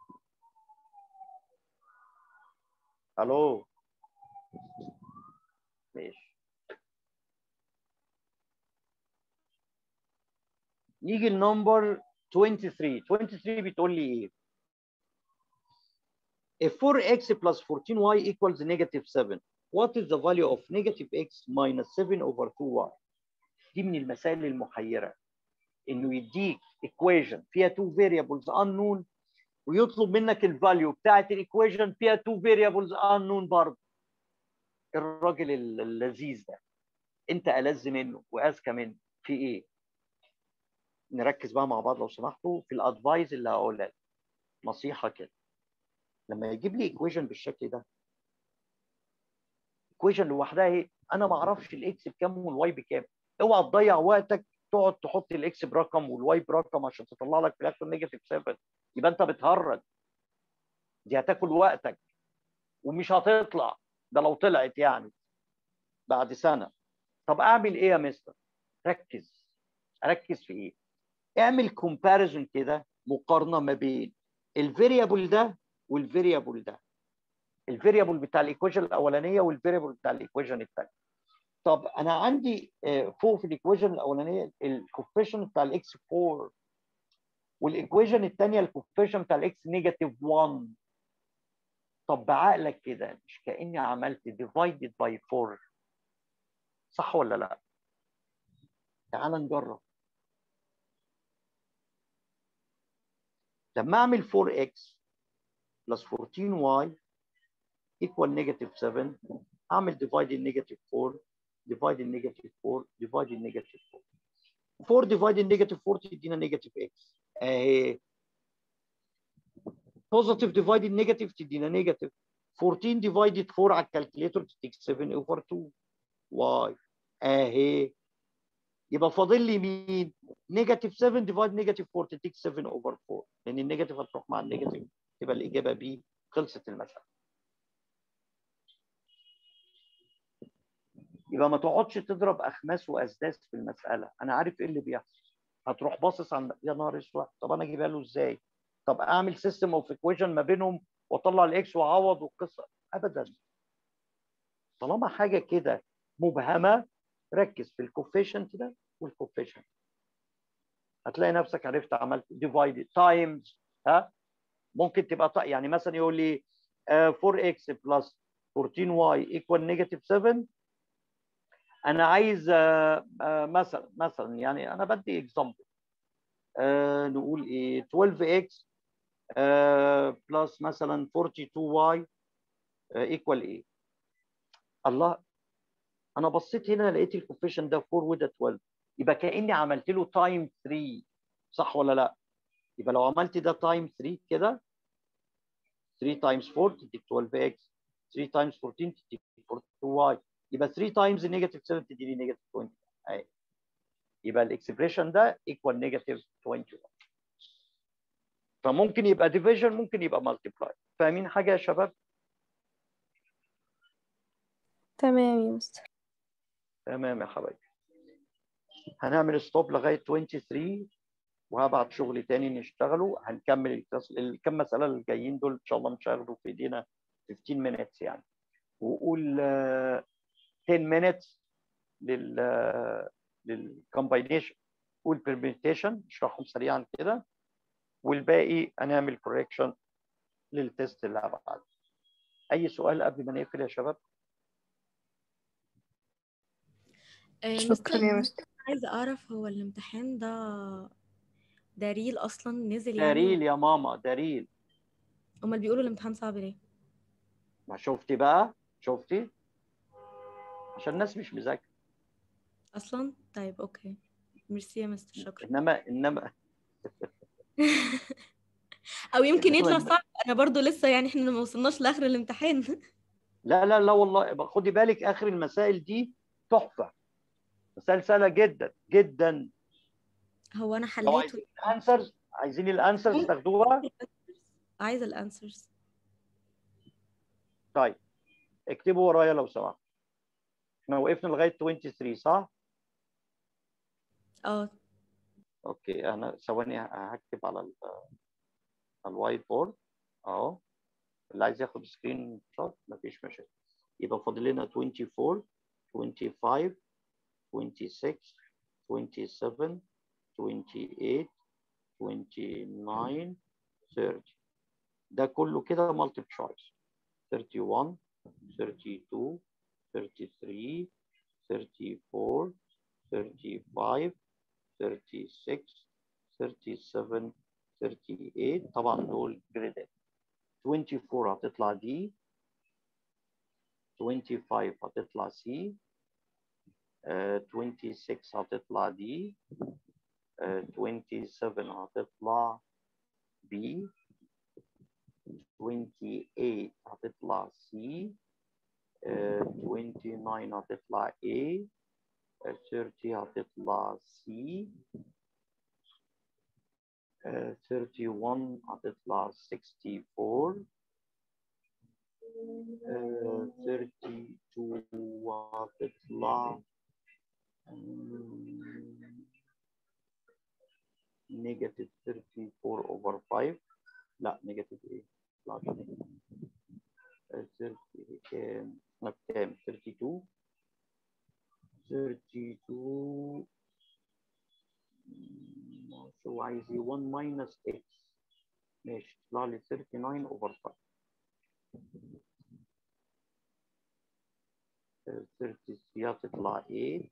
الو ماشي نيجي النمبر 23 23 بتقول لي ايه If 4x plus 14y equals negative 7, what is the value of negative x minus 7 over 2y? دي من المسائل المحيرة. إنه يديك equation فيها two variables unknown ويطلب منك الفاليو بتاعت الايكويشن فيها two variables unknown برضه. الراجل اللذيذ ده انت ألذ منه واذكى منه في ايه؟ نركز بقى مع بعض لو سمحتوا في الادفايز اللي هقولها لك. نصيحه كده لما يجيب لي ايكويشن بالشكل ده ايكويشن لوحدها اهي انا ما اعرفش الاكس بكام والواي بكام اوعى تضيع وقتك تقعد تحط الاكس برقم والواي برقم عشان تطلع لك في الاخر نيجاتيف 7 يبقى انت بتهرج دي هتاكل وقتك ومش هتطلع ده لو طلعت يعني بعد سنه طب اعمل ايه يا مستر ركز اركز في ايه اعمل كومباريزون كده مقارنه ما بين الفاريبل ده والفاريبل ده الفاريبل بتاع الايكويشن الاولانيه والفاريبل بتاع الايكويشن الثانيه طب انا عندي آه، فوق في الايكويشن الاولانيه الكوفيشن بتاع الاكس 4 والايكويشن الثانيه الكوفيشن بتاع الاكس نيجاتيف 1 طب بعقلك كده مش كاني عملت ديفايدد باي 4 صح ولا لا؟ تعال نجرب لما اعمل 4x plus 14y equal negative 7 اعمل divide negative 4 divide negative 4 divide negative 4 4 divide negative 4 تدينا negative x اهي positive divided negative تدينا negative 14 divided 4 على الكالكوليتر تديك 7 over 2 y اهي يبقى فاضل لي مين؟ نيجاتيف 7 ديفايد نيجاتيف 4 تديك 7 اوفر 4 لان النيجاتيف هتروح مع النيجاتيف تبقى الاجابه بي خلصت المساله. يبقى ما تقعدش تضرب اخماس واسداس في المساله، انا عارف ايه اللي بيحصل. هتروح باصص على يا نهار اسود طب انا اجيبها له ازاي؟ طب اعمل سيستم اوف ايكويشن ما بينهم واطلع الاكس واعوض والقصه ابدا. طالما حاجه كده مبهمه ركز في الكوفيشنت ده والكوفيشنت هتلاقي نفسك عرفت عملت ديفايد تايمز ها ممكن تبقى ط- يعني مثلا يقول لي آه، 4x بلس 14y equal negative 7 انا عايز آه، آه، مثلا مثلا يعني انا بدي اكزامبل نقول ايه 12x بلس مثلا 42y ايكوال ايه الله انا بصيت هنا لقيت الكوفيشن ده 4 وده 12 يبقى كاني عملت له تايم 3 صح ولا لا يبقى لو عملت ده تايم 3 كده 3 تايمز 4 تديك 12x 3 تايمز 14 تديك 42y يبقى 3 تايمز نيجاتيف 7 تديني نيجاتيف 20 اهي يبقى الاكسبريشن ده ايكوال نيجاتيف 21 فممكن يبقى ديفيجن ممكن يبقى مالتيبلاي فاهمين حاجه يا شباب تمام يا مستر تمام يا حبايبي هنعمل ستوب لغايه 23 وهبعت شغل تاني نشتغله هنكمل الكلاس الكام مساله اللي جايين دول ان شاء الله مش هياخدوا في ايدينا 15 minutes يعني وقول آه، 10 minutes لل للكومباينيشن والبرميتيشن نشرحهم سريعا كده والباقي هنعمل كوريكشن للتست اللي هبعته اي سؤال قبل ما نقفل يا شباب آه، شكرا مستر يا مستر عايزة أعرف هو الامتحان ده ده ريل أصلا نزل ده يعني ريل يا ماما ده ريل أمال بيقولوا الامتحان صعب ليه؟ ما شفتي بقى شفتي عشان الناس مش مذاكره أصلا طيب أوكي ميرسي يا مستر شكرا انما انما أو يمكن إنما يطلع الم- صعب أنا برضو لسه يعني إحنا ما وصلناش لآخر الامتحان لا لا لا والله يبقى خدي بالك اخر المسائل دي تحفه مسائل سهله جدا جدا هو أنا لو حليته عايزين الانسرز عايزين الانسرز تاخدوها عايزة الأنسرز طيب اكتبوا ورايا لو سمحت احنا وقفنا لغايه 23 صح؟ اه اوكي انا ثواني هكتب على ال- على الوايت بورد اهو اللي عايز ياخد سكرين شوت مفيش مشاكل يبقى فاضل لنا 24 25 26 27 28 29 30 ده كله كده مالتيبل تشويس 31 32 33 34 35 36 37 38 طبعا دول جريدات 24 هتطلع دي 25 هتطلع سي 26 هتطلع دي 27 هتطلع بي 28 هتطلع سي 29 هتطلع A 30 هتطلع C 31 هتطلع 64 32 هتطلع نيجاتيف 34 over 5 لا نيجاتيف ايه؟ لا كام؟ احنا بكام؟ 32 32 شو عايز ايه 1 minus x ماشي يطلع لي 39 over 5 33 هتطلع 8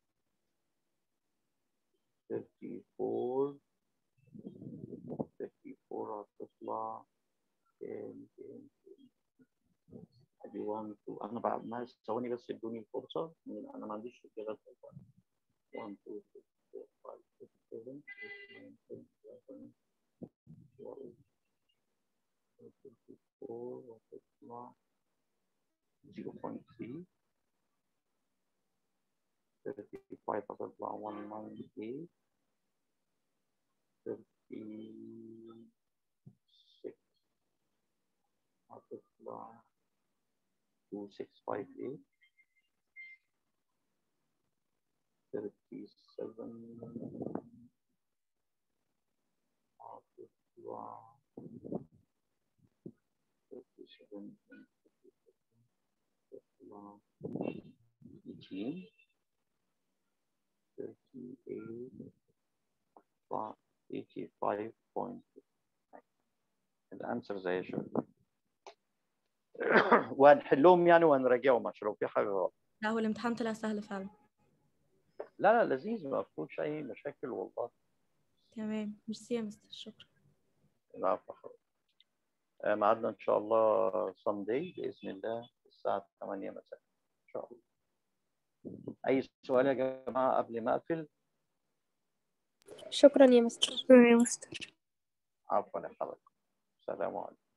34 34 هتطلع كام كام كام ادي 1 2 انا بعد ما ثواني بس ادوني الفرصه انا ما عنديش اجابات 1 2 3 4 5 6 7 8 9 10 11 12 هتطلع 0.3 35 هتطلع 1 minus 8 36 هتطلع 2658 37 هتطلع 37 هتطلع 18 38 هتطلع 85.9 الانسر زي شو وهنحلهم يعني وهنراجعهم عشان لو في حاجه غلط لا هو الامتحان طلع سهل فعلا لا لا لذيذ ما فيهوش اي مشاكل والله تمام ميرسي يا مستر شكرا العفو خلاص آه، ميعادنا ان شاء الله ساندي باذن الله الساعه 8 مساء ان شاء الله اي سؤال يا جماعه قبل ما اقفل شكرا يا مستر شكرا يا مستر عفوا يا حضرتك السلام عليكم